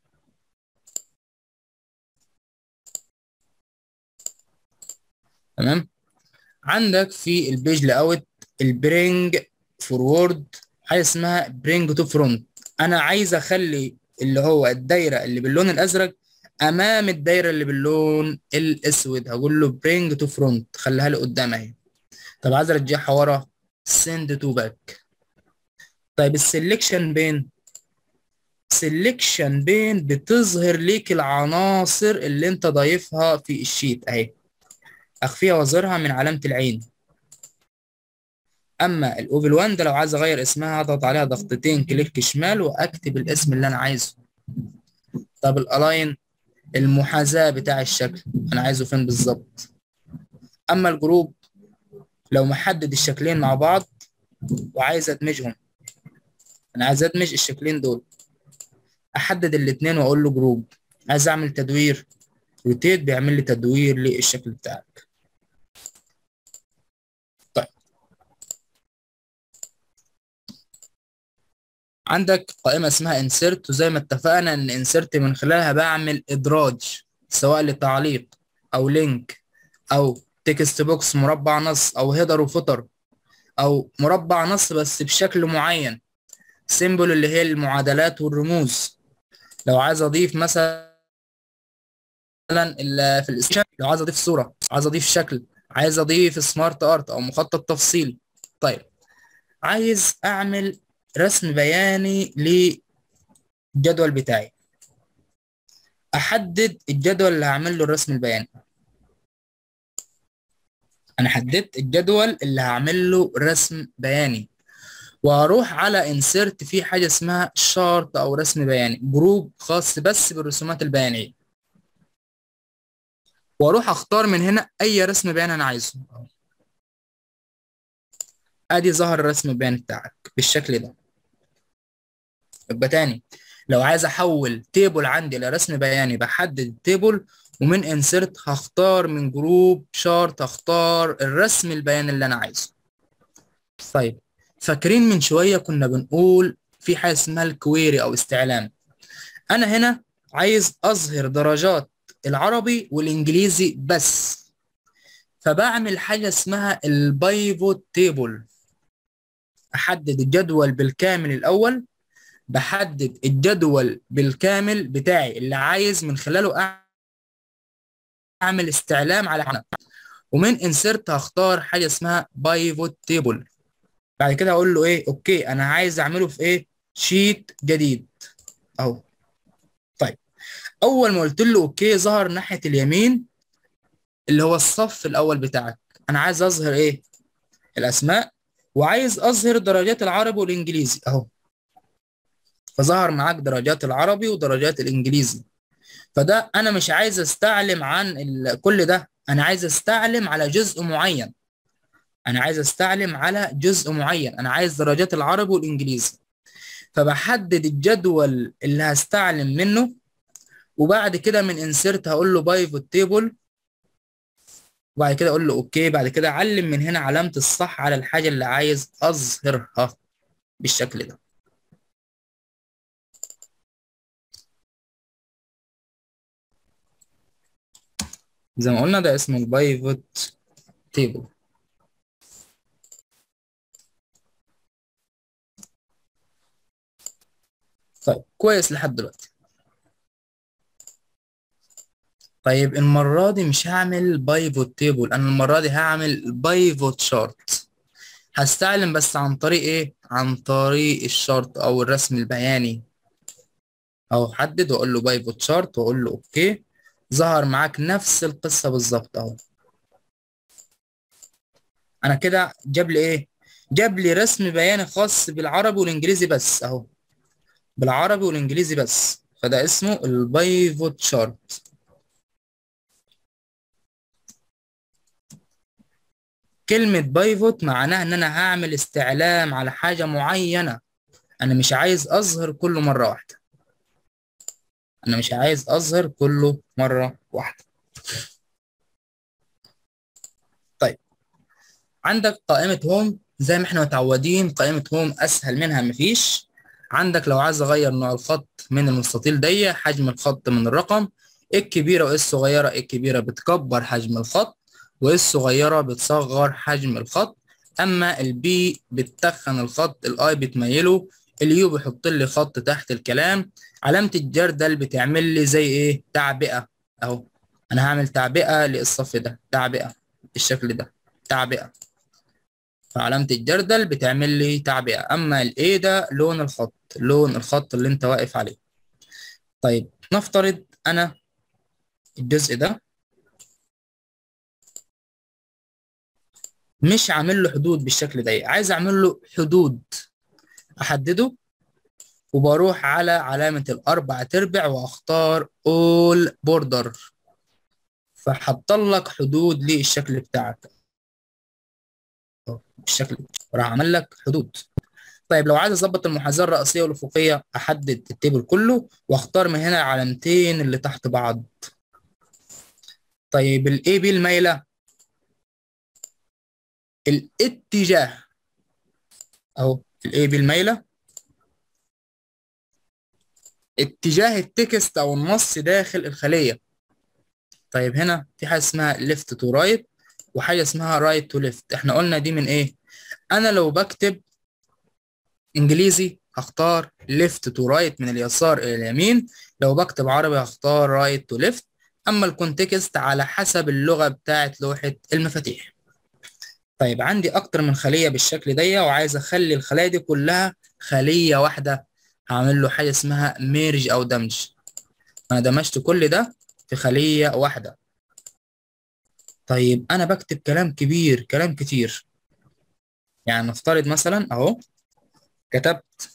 تمام عندك في البيج لاوت البرينج فورورد حاجه اسمها برينج تو فرونت انا عايز اخلي اللي هو الدايره اللي باللون الازرق امام الدايره اللي باللون الاسود هقول له برينج تو فرونت خليها لي قدام اهي طب عايز ارجعها ورا سند تو باك طيب السلكشن بين سلكشن بين بتظهر ليك العناصر اللي انت ضايفها في الشيت اهي اخفيها واظهرها من علامه العين اما الاوفل 1 ده لو عايز اغير اسمها هضغط عليها ضغطتين كليك شمال واكتب الاسم اللي انا عايزه طب الالاين المحاذاه بتاع الشكل انا عايزه فين بالظبط اما الجروب لو محدد الشكلين مع بعض وعايز ادمجهم انا عايز ادمج الشكلين دول احدد الاثنين واقول له جروب عايز اعمل تدوير روتيت بيعمل لي تدوير للشكل بتاعك طيب عندك قائمة اسمها انسيرت وزي ما اتفقنا ان انسيرت من خلالها بعمل ادراج سواء لتعليق او لينك او تكست بوكس مربع نص او هيدر وفوتر او مربع نص بس بشكل معين سيمبل اللي هي المعادلات والرموز لو عايز اضيف مثلا في الاسم لو عايز اضيف صوره عايز اضيف شكل عايز اضيف سمارت ارت او مخطط تفصيلي طيب عايز اعمل رسم بياني للجدول بتاعي احدد الجدول اللي هعمل له الرسم البياني انا حددت الجدول اللي هعمل له رسم بياني وهروح على انسيرت في حاجه اسمها شارت او رسم بياني جروب خاص بس بالرسومات البيانيه واروح اختار من هنا اي رسم بياني انا عايزه ادي ظهر الرسم البياني بتاعك بالشكل ده يبقى تاني لو عايز احول تيبل عندي لرسم بياني بحدد التيبل ومن انسرت هختار من جروب شارت هختار الرسم البياني اللي انا عايزه طيب فاكرين من شويه كنا بنقول في حاجه اسمها الكويري او استعلام انا هنا عايز اظهر درجات العربي والانجليزي بس فبعمل حاجه اسمها البايفوت تيبل احدد الجدول بالكامل الاول بحدد الجدول بالكامل بتاعي اللي عايز من خلاله اعمل استعلام على حاجه ومن انسرت هختار حاجه اسمها بايفوت تيبل بعد كده هقول له ايه اوكي انا عايز اعمله في ايه شيت جديد اهو طيب اول ما قلت له اوكي ظهر ناحيه اليمين اللي هو الصف الاول بتاعك انا عايز اظهر ايه الاسماء وعايز اظهر درجات العربي والانجليزي اهو فظهر معاك درجات العربي ودرجات الانجليزي فده انا مش عايز استعلم عن ال... كل ده انا عايز استعلم على جزء معين انا عايز استعلم على جزء معين انا عايز درجات العربي والانجليزي فبحدد الجدول اللي هستعلم منه وبعد كده من انسرت هقول له بايفوت تيبل وبعد كده اقول له اوكي بعد كده اعلم من هنا علامة الصح على الحاجة اللي عايز اظهرها بالشكل ده زي ما قلنا ده اسمه البايفوت تيبل طيب كويس لحد دلوقتي طيب المرة دي مش هعمل بايفوت تيبل انا المرة دي هعمل بايفوت شارت هستعلم بس عن طريق ايه عن طريق الشارت او الرسم البياني او حدد واقول له بايفوت شارت واقول له اوكي ظهر معاك نفس القصة بالظبط اهو انا كده جاب لي ايه جاب لي رسم بياني خاص بالعربي والانجليزي بس اهو بالعربي والانجليزي بس فده اسمه البايفوت شارت كلمة بايفوت معناها ان انا هعمل استعلام على حاجة معينة انا مش عايز اظهر كله مرة واحدة انا مش عايز اظهر كله مرة واحدة طيب عندك قائمة هوم زي ما احنا متعودين قائمة هوم اسهل منها مفيش عندك لو عايز اغير نوع الخط من المستطيل دي حجم الخط من الرقم الكبيرة وايه الصغيرة الكبيرة بتكبر حجم الخط وايه الصغيرة بتصغر حجم الخط اما البي بتتخن الخط الاي بتميله اليو بيحط لي خط تحت الكلام علامة الجردل بتعمل لي زي ايه تعبئة اهو انا هعمل تعبئة للصف ده تعبئة بالشكل ده تعبئة فعلامة الجردل بتعمل لي تعبئة اما الايه ده لون الخط لون الخط اللي انت واقف عليه طيب نفترض انا الجزء ده مش عامل له حدود بالشكل ده عايز اعمل له حدود احدده وبروح على علامة الأربع تربع وأختار all border فحط لك حدود للشكل بتاعك بالشكل راح عمل لك حدود طيب لو عايز اظبط المحاذاه الرئيسيه والافقيه احدد التيبل كله واختار من هنا العلامتين اللي تحت بعض طيب الاي بي المايله الاتجاه اهو الاي بي المايله اتجاه التكست او النص داخل الخليه طيب هنا في حاجه اسمها ليفت تو رايت وحاجه اسمها رايت تو ليفت احنا قلنا دي من ايه انا لو بكتب انجليزي هختار ليفت تو رايت من اليسار الى اليمين لو بكتب عربي هختار رايت تو ليفت اما الكونتكست على حسب اللغه بتاعت لوحه المفاتيح طيب عندي اكتر من خليه بالشكل ده وعايز اخلي الخلايا دي كلها خليه واحده هعمل له حاجه اسمها ميرج او دمج انا دمجت كل ده في خليه واحده طيب انا بكتب كلام كبير كلام كتير يعني نفترض مثلا اهو كتبت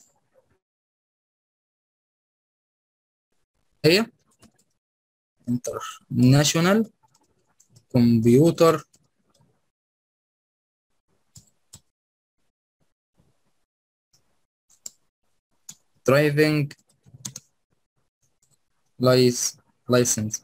هي انترناشونال كمبيوتر درايفنج لايس لايسنس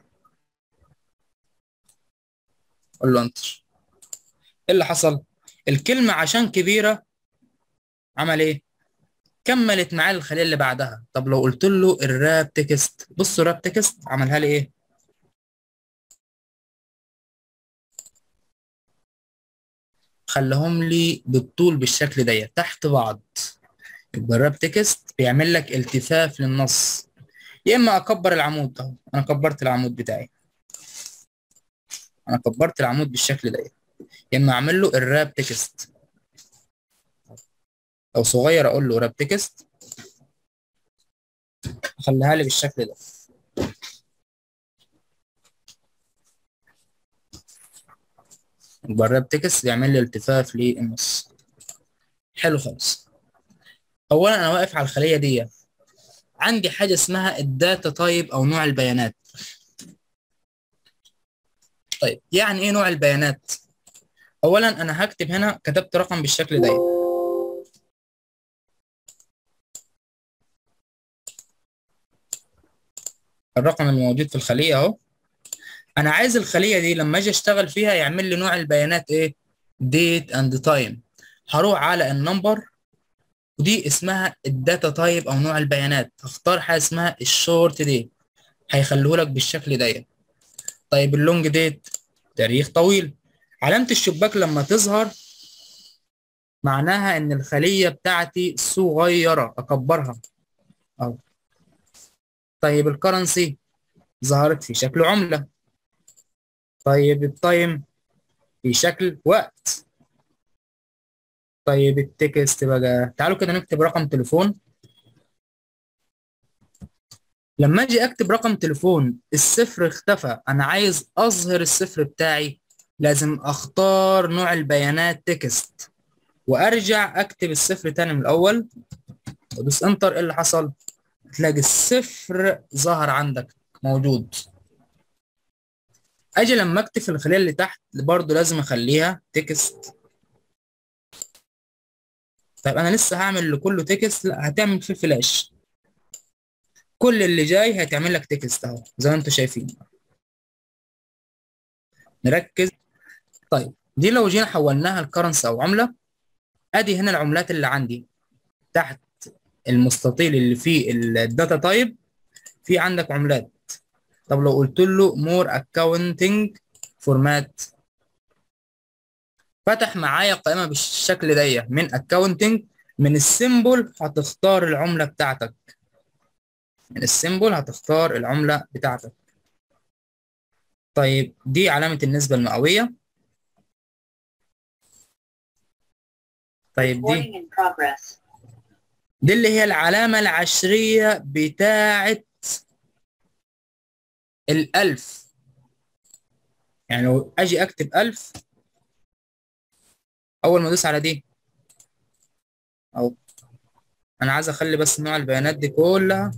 قول له انتر ايه اللي حصل الكلمة عشان كبيرة عمل ايه كملت معاه الخلية اللي بعدها طب لو قلت له الراب تكست بصوا راب تكست عملها لي ايه خلهم لي بالطول بالشكل ده تحت بعض يبقى الراب تكست بيعمل لك التفاف للنص يا اما اكبر العمود اهو انا كبرت العمود بتاعي انا كبرت العمود بالشكل ده يا اما اعمل له الراب تكست لو صغير اقول له راب تكست اخليها لي بالشكل ده يبقى الراب تكست يعمل لي التفاف للنص حلو خالص اولا انا واقف على الخليه دي عندي حاجه اسمها الداتا تايب او نوع البيانات طيب يعني ايه نوع البيانات اولا انا هكتب هنا كتبت رقم بالشكل ده الرقم الموجود في الخليه اهو انا عايز الخليه دي لما اجي اشتغل فيها يعمل لي نوع البيانات ايه ديت اند تايم هروح على النمبر ودي اسمها الداتا تايب او نوع البيانات هختار حاجه اسمها الشورت دي هيخليه لك بالشكل ده طيب اللونج ديت تاريخ طويل علامه الشباك لما تظهر معناها ان الخليه بتاعتي صغيره اكبرها اهو طيب الكرنسي ظهرت في شكل عمله طيب التايم في شكل وقت طيب التكست بقى تعالوا كده نكتب رقم تليفون لما اجي اكتب رقم تليفون الصفر اختفى انا عايز اظهر الصفر بتاعي لازم اختار نوع البيانات تكست وارجع اكتب الصفر تاني من الاول وادوس انتر ايه اللي حصل تلاقي الصفر ظهر عندك موجود اجي لما اكتب في الخليه اللي تحت برضو لازم اخليها تكست طيب انا لسه هعمل لكله تكست لا هتعمل في فلاش كل اللي جاي هيتعمل لك تكست اهو زي ما انتم شايفين نركز طيب دي لو جينا حولناها لكرنسي او عمله ادي هنا العملات اللي عندي تحت المستطيل اللي فيه الداتا تايب في عندك عملات طب لو قلت له مور اكاونتنج فورمات فتح معايا قائمه بالشكل ده من اكاونتنج من السيمبل هتختار العمله بتاعتك من السيمبل هتختار العمله بتاعتك طيب دي علامه النسبه المئويه طيب دي دي اللي هي العلامه العشريه بتاعه الألف يعني لو أجي أكتب ألف أول ما أدوس على دي أو أنا عايز أخلي بس نوع البيانات دي كلها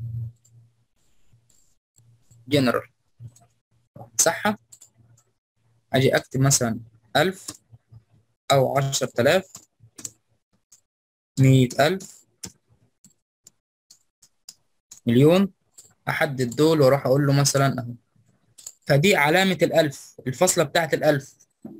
جنرال صح أجي أكتب مثلا ألف أو عشرة آلاف مية ألف مليون احدد دول واروح اقول له مثلا اهو فدي علامة الالف الفاصلة بتاعت الالف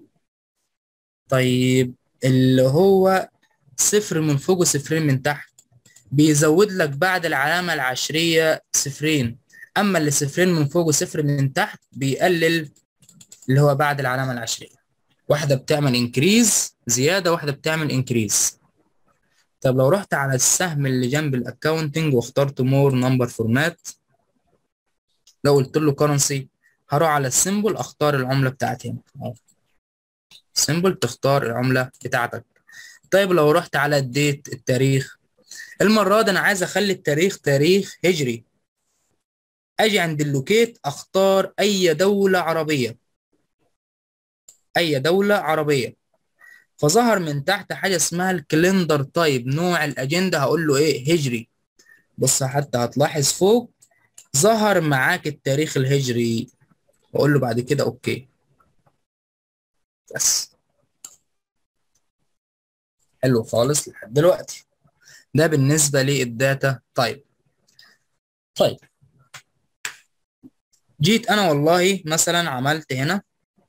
طيب اللي هو صفر من فوق وصفرين من تحت بيزود لك بعد العلامة العشرية صفرين اما اللي صفرين من فوق وصفر من تحت بيقلل اللي هو بعد العلامة العشرية واحدة بتعمل انكريز زيادة واحدة بتعمل انكريز طب لو رحت على السهم اللي جنب الاكونتنج واخترت مور نمبر فورمات لو قلت له كرنسي هروح على السيمبل اختار العمله بتاعتي هنا سيمبل تختار العمله بتاعتك طيب لو رحت على الديت التاريخ المره دي انا عايز اخلي التاريخ تاريخ هجري اجي عند اللوكيت اختار اي دوله عربيه اي دوله عربيه فظهر من تحت حاجه اسمها الكالندر تايب نوع الاجنده هقول له ايه هجري بص حتى هتلاحظ فوق ظهر معاك التاريخ الهجري واقول له بعد كده اوكي بس حلو خالص لحد دلوقتي ده بالنسبة للداتا طيب طيب جيت انا والله مثلا عملت هنا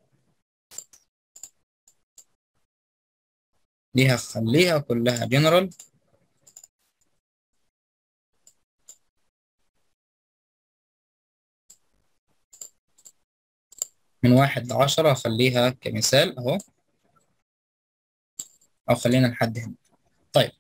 دي هخليها كلها جنرال من واحد لعشرة هخليها كمثال اهو او خلينا لحد هنا طيب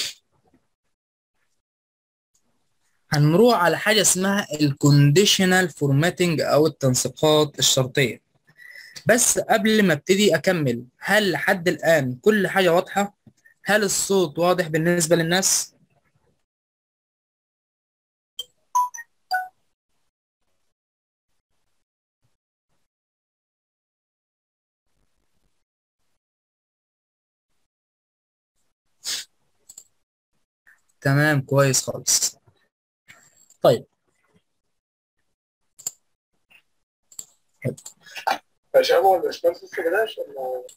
هنروح على حاجة اسمها الكونديشنال فورماتنج او التنسيقات الشرطية بس قبل ما ابتدي اكمل هل لحد الان كل حاجه واضحه هل الصوت واضح بالنسبه للناس تمام كويس خالص طيب حلو. فشاب ولا باشمهندس لسه جلاش ولا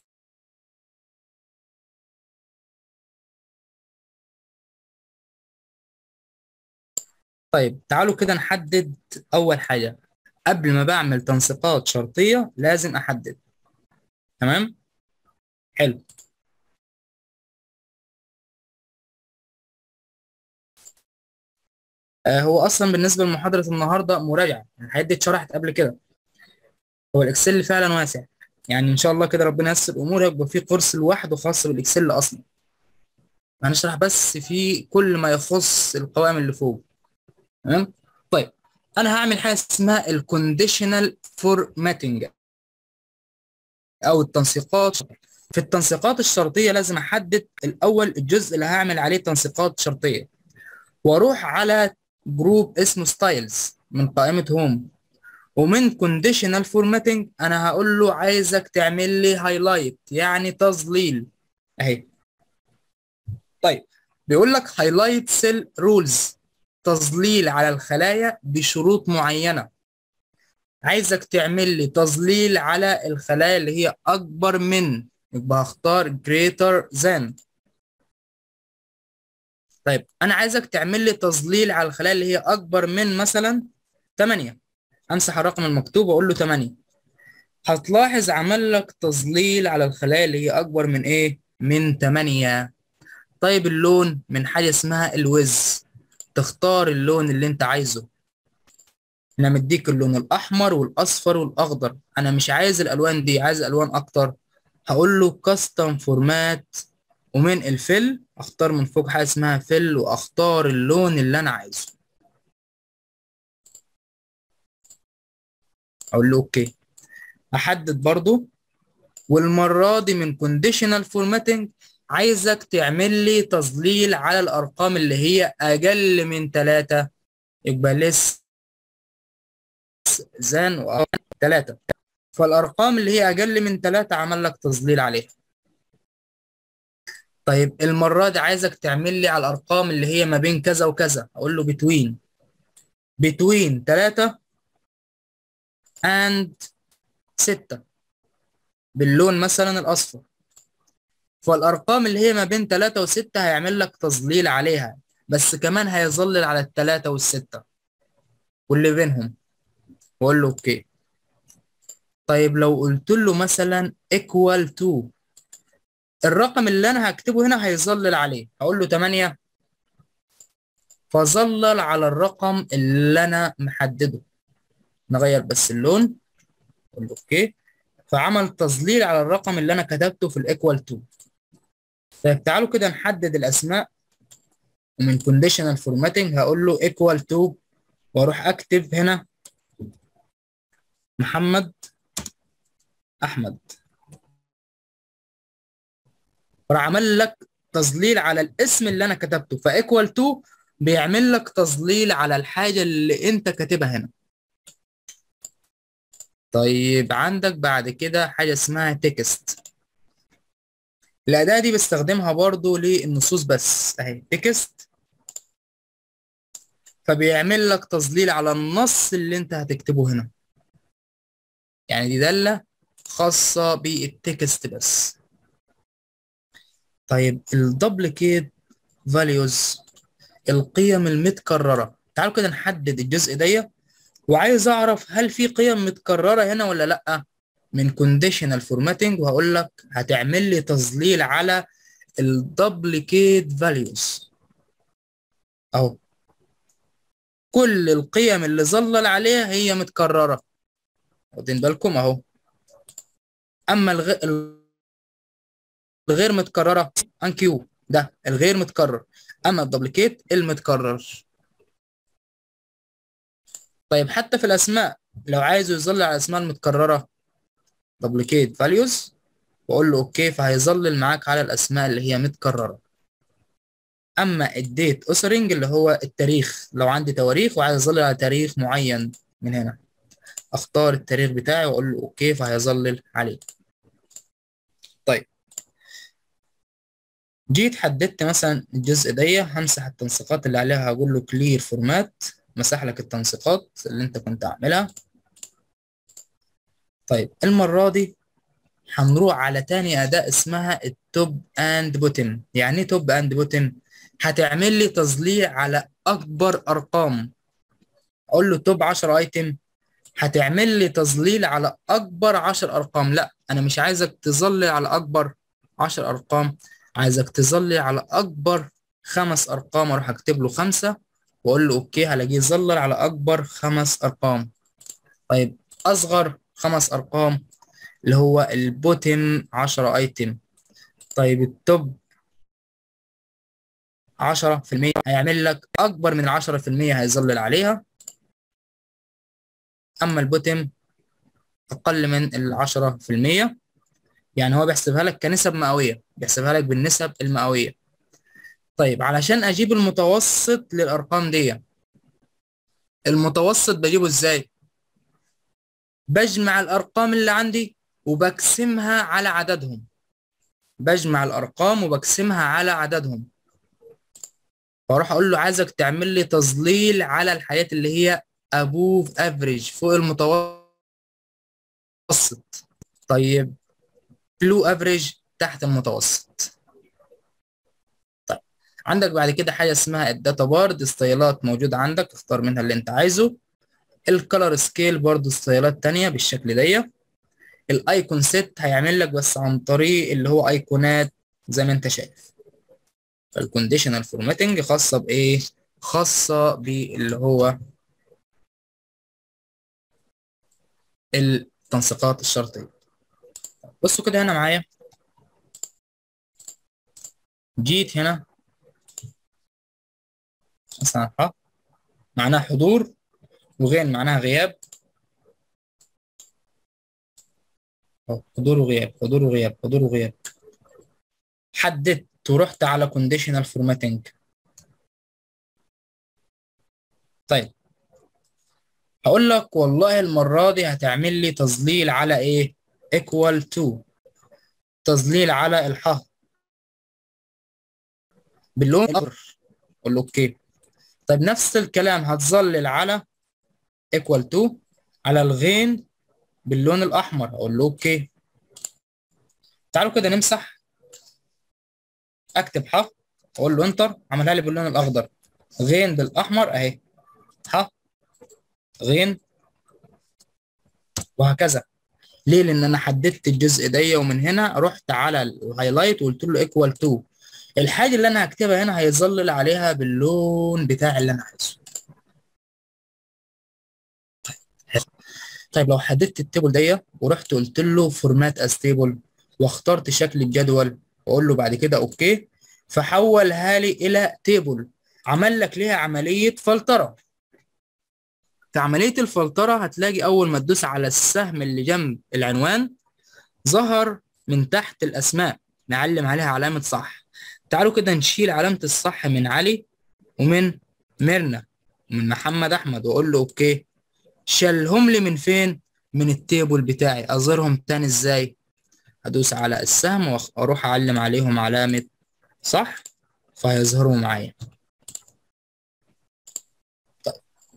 طيب تعالوا كده نحدد أول حاجة قبل ما بعمل تنسيقات شرطية لازم أحدد تمام حلو آه هو أصلا بالنسبة لمحاضرة النهاردة مراجعة الحاجات دي اتشرحت قبل كده هو الإكسل فعلا واسع يعني إن شاء الله كده ربنا ييسر الأمور هيبقى في كورس لوحده خاص بالإكسل أصلا هنشرح بس في كل ما يخص القوائم اللي فوق تمام طيب انا هعمل حاجه اسمها الكونديشنال فورماتنج او التنسيقات في التنسيقات الشرطيه لازم احدد الاول الجزء اللي هعمل عليه تنسيقات شرطيه واروح على جروب اسمه ستايلز من قائمه هوم ومن كونديشنال فورماتنج انا هقول له عايزك تعمل لي هايلايت يعني تظليل اهي طيب بيقول لك هايلايت سيل رولز تظليل على الخلايا بشروط معينة عايزك تعمل لي تظليل على الخلايا اللي هي أكبر من يبقى هختار greater than طيب أنا عايزك تعمل لي تظليل على الخلايا اللي هي أكبر من مثلا 8 أمسح الرقم المكتوب وأقول له 8 هتلاحظ عمل لك تظليل على الخلايا اللي هي أكبر من إيه؟ من 8 طيب اللون من حاجة اسمها الوز تختار اللون اللي انت عايزه انا مديك اللون الاحمر والاصفر والاخضر انا مش عايز الالوان دي عايز الوان اكتر هقول له كاستم فورمات ومن الفل اختار من فوق حاجه اسمها فل واختار اللون اللي انا عايزه اقول له اوكي احدد برضو والمره دي من كونديشنال فورماتنج عايزك تعمل لي تظليل على الأرقام اللي هي أقل من ثلاثة يبقى لس زان ثلاثة فالأرقام اللي هي أقل من ثلاثة عمل لك تظليل عليها طيب المرة دي عايزك تعمل لي على الأرقام اللي هي ما بين كذا وكذا أقول له بتوين بتوين ثلاثة and ستة باللون مثلا الأصفر فالارقام اللي هي ما بين 3 و6 هيعمل لك تظليل عليها بس كمان هيظلل على الثلاثة والستة واللي بينهم واقول له اوكي طيب لو قلت له مثلا equal to الرقم اللي انا هكتبه هنا هيظلل عليه هقول له 8 فظلل على الرقم اللي انا محدده نغير بس اللون اقول له اوكي فعمل تظليل على الرقم اللي انا كتبته في الايكوال تو طيب تعالوا كده نحدد الاسماء ومن conditional formatting هقول له equal to واروح اكتب هنا محمد احمد وراح عمل لك تظليل على الاسم اللي انا كتبته فايكوال تو بيعمل لك تظليل على الحاجه اللي انت كاتبها هنا طيب عندك بعد كده حاجه اسمها تكست الأداة دي بستخدمها برضو للنصوص بس أهي تكست فبيعمل لك تظليل على النص اللي أنت هتكتبه هنا يعني دي دالة خاصة بالتكست بس طيب الدبليكيت فاليوز القيم المتكررة تعالوا كده نحدد الجزء ده وعايز أعرف هل في قيم متكررة هنا ولا لأ من conditional formatting وهقول لك هتعمل لي تظليل على الدبليكيت فاليوز اهو كل القيم اللي ظلل عليها هي متكرره واخدين بالكم اهو اما الغ... الغير متكرره انكيو ده الغير متكرر اما الدبليكيت المتكرر طيب حتى في الاسماء لو عايزه يظل على الاسماء المتكرره duplicate values واقول له اوكي فهيظلل معاك على الاسماء اللي هي متكرره اما الديت اوثرنج اللي هو التاريخ لو عندي تواريخ وعايز اظلل على تاريخ معين من هنا اختار التاريخ بتاعي واقول له اوكي فهيظلل عليه طيب جيت حددت مثلا الجزء ده همسح التنسيقات اللي عليها هقول له كلير فورمات مسح لك التنسيقات اللي انت كنت عاملها طيب المرة دي هنروح على تاني أداة اسمها التوب اند بوتن يعني ايه توب اند بوتن هتعمل لي تظليل على أكبر أرقام أقول له توب 10 ايتم هتعمل لي تظليل على أكبر 10 أرقام لا أنا مش عايزك تظلل على أكبر 10 أرقام عايزك تظلل على أكبر خمس أرقام أروح أكتب له خمسة وأقول له أوكي هلاقيه يظلل على أكبر خمس أرقام طيب أصغر خمس أرقام اللي هو البوتم 10 ايتم طيب التوب 10% هيعمل لك اكبر من 10% هيظلل عليها اما البوتم اقل من ال 10% يعني هو بيحسبها لك كنسب مئويه بيحسبها لك بالنسب المئويه طيب علشان اجيب المتوسط للارقام دي المتوسط بجيبه ازاي بجمع الارقام اللي عندي وبقسمها على عددهم بجمع الارقام وبقسمها على عددهم فاروح اقول له عايزك تعمل لي تظليل على الحاجات اللي هي ابوف افريج فوق المتوسط طيب بلو افريج تحت المتوسط طيب عندك بعد كده حاجه اسمها الداتا بارد ستايلات موجوده عندك اختار منها اللي انت عايزه الكالر سكيل برضو ستايلات تانية بالشكل ده الايكون سيت هيعمل لك بس عن طريق اللي هو ايقونات زي ما انت شايف فالكونديشنال فورماتنج خاصه بايه خاصه باللي هو التنسيقات الشرطيه بصوا كده هنا معايا جيت هنا مثلا ح معناها حضور وغين معناها غياب حضور وغياب حضور وغياب حضور وغياب حددت ورحت على conditional formatting طيب هقول لك والله المرة دي هتعمل لي تظليل على ايه equal to تظليل على الح باللون الاخضر اقول له اوكي طيب نفس الكلام هتظلل على equal to على الغين باللون الاحمر اقول له اوكي تعالوا كده نمسح اكتب ح اقول له انتر عملها لي باللون الاخضر غين بالاحمر اهي ح غين وهكذا ليه لان انا حددت الجزء ده ومن هنا رحت على الهايلايت وقلت له ايكوال تو الحاجه اللي انا هكتبها هنا هيظلل عليها باللون بتاع اللي انا عايزه طيب لو حددت التيبل دي ورحت قلت له فورمات از تيبل واخترت شكل الجدول واقول له بعد كده اوكي فحولها لي الى تيبل عمل لك ليها عمليه فلتره في عمليه الفلتره هتلاقي اول ما تدوس على السهم اللي جنب العنوان ظهر من تحت الاسماء نعلم عليها علامه صح تعالوا كده نشيل علامه الصح من علي ومن ميرنا ومن محمد احمد واقول له اوكي شالهم لي من فين من التيبل بتاعي اظهرهم تاني ازاي هدوس على السهم واروح اعلم عليهم علامة صح فهيظهروا معايا طيب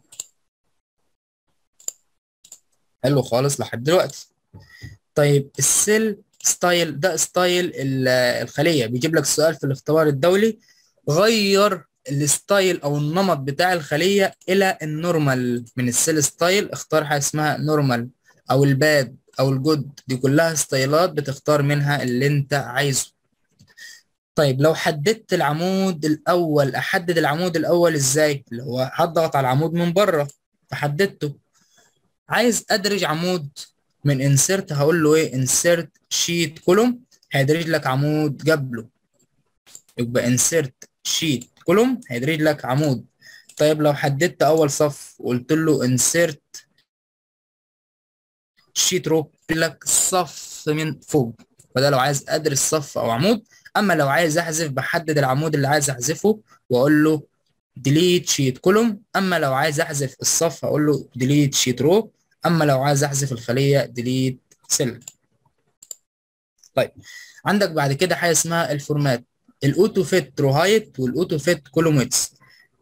حلو خالص لحد دلوقتي طيب السيل ستايل ده ستايل الخلية بيجيب لك سؤال في الاختبار الدولي غير الستايل او النمط بتاع الخلية الى النورمال من السيل ستايل اختار حاجة اسمها نورمال او الباد او الجود دي كلها ستايلات بتختار منها اللي انت عايزه طيب لو حددت العمود الاول احدد العمود الاول ازاي اللي هو هضغط على العمود من بره فحددته عايز ادرج عمود من انسرت هقول له ايه انسرت شيت كولوم هيدرج لك عمود قبله يبقى انسرت شيت كولوم هيدرج لك عمود طيب لو حددت اول صف وقلت له انسرت شيت رو يقول لك صف من فوق فده لو عايز ادرس صف او عمود اما لو عايز احذف بحدد العمود اللي عايز احذفه واقول له ديليت شيت كولوم اما لو عايز احذف الصف هقول له ديليت شيت رو اما لو عايز احذف الخليه ديليت سيل طيب عندك بعد كده حاجه اسمها الفورمات الاوتو فيت رو هايت والاوتو فيت كولوم ويتس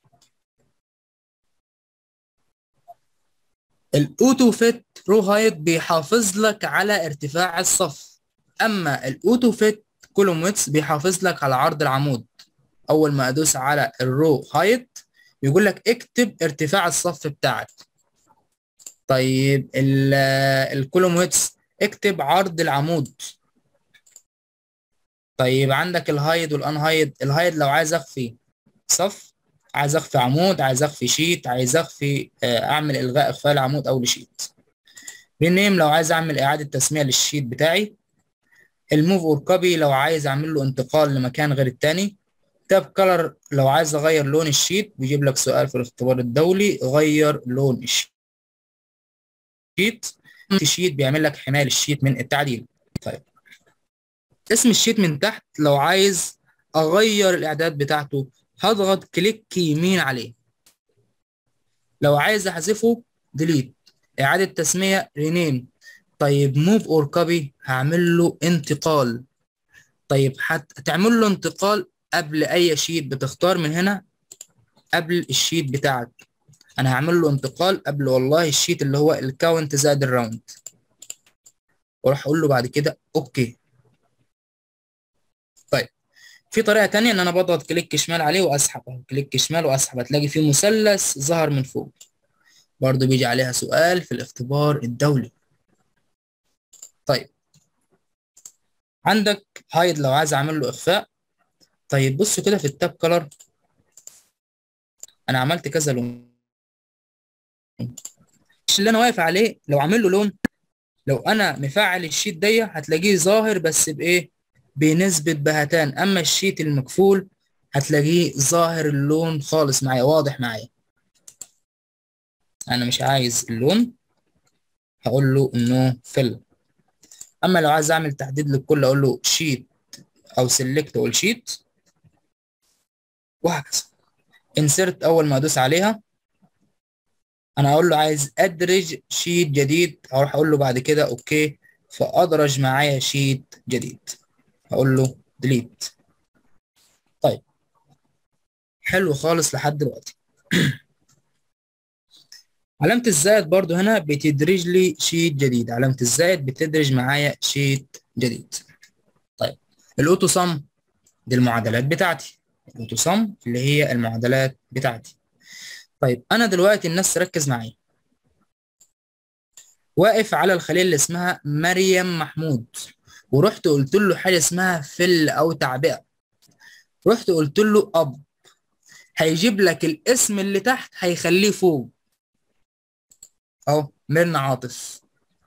الاوتو فيت رو هايت بيحافظ لك على ارتفاع الصف اما الاوتو فيت كولوم ويتس بيحافظ لك على عرض العمود اول ما ادوس على الرو هايت بيقول لك اكتب ارتفاع الصف بتاعك طيب الكولوم ويتس اكتب عرض العمود طيب عندك الهايد والان هايد الهايد لو عايز اخفي صف عايز اخفي عمود عايز اخفي شيت عايز اخفي اعمل الغاء اخفاء العمود او لشيت رينيم لو عايز اعمل اعاده تسميه للشيت بتاعي الموف اور كوبي لو عايز اعمل له انتقال لمكان غير التاني تاب كلر لو عايز اغير لون الشيت بيجيب لك سؤال في الاختبار الدولي غير لون الشيت الشيت بيعمل لك حمايه للشيت من التعديل طيب اسم الشيت من تحت لو عايز اغير الاعداد بتاعته هضغط كليك يمين عليه لو عايز احذفه ديليت اعاده تسميه رينيم طيب موف اور كوبي هعمل له انتقال طيب هتعمل له انتقال قبل اي شيت بتختار من هنا قبل الشيت بتاعك انا هعمل له انتقال قبل والله الشيت اللي هو الكاونت زائد الراوند واروح اقول له بعد كده اوكي طيب في طريقه تانية ان انا بضغط كليك شمال عليه واسحب اهو كليك شمال واسحب هتلاقي فيه مثلث ظهر من فوق برضه بيجي عليها سؤال في الاختبار الدولي طيب عندك هايد لو عايز اعمل له اخفاء طيب بصوا كده في التاب كلر انا عملت كذا لون اللي انا واقف عليه لو عامل له لون لو انا مفعل الشيت دي هتلاقيه ظاهر بس بايه بنسبة بهتان اما الشيت المكفول هتلاقيه ظاهر اللون خالص معايا واضح معايا انا مش عايز اللون هقول له انه فل اما لو عايز اعمل تحديد للكل اقول له شيت او سيلكت اول شيت وهكذا انسرت اول ما ادوس عليها انا اقول له عايز ادرج شيت جديد هروح اقول له بعد كده اوكي فادرج معايا شيت جديد هقول له ديليت طيب حلو خالص لحد دلوقتي علامة الزائد برضو هنا بتدرج لي شيت جديد علامة الزائد بتدرج معايا شيت جديد طيب الاوتو سم دي المعادلات بتاعتي الاوتو سم اللي هي المعادلات بتاعتي طيب انا دلوقتي الناس تركز معايا واقف على الخلية اللي اسمها مريم محمود ورحت قلت له حاجة اسمها فل او تعبئة رحت قلت له اب هيجيب لك الاسم اللي تحت هيخليه فوق اهو ميرنا عاطف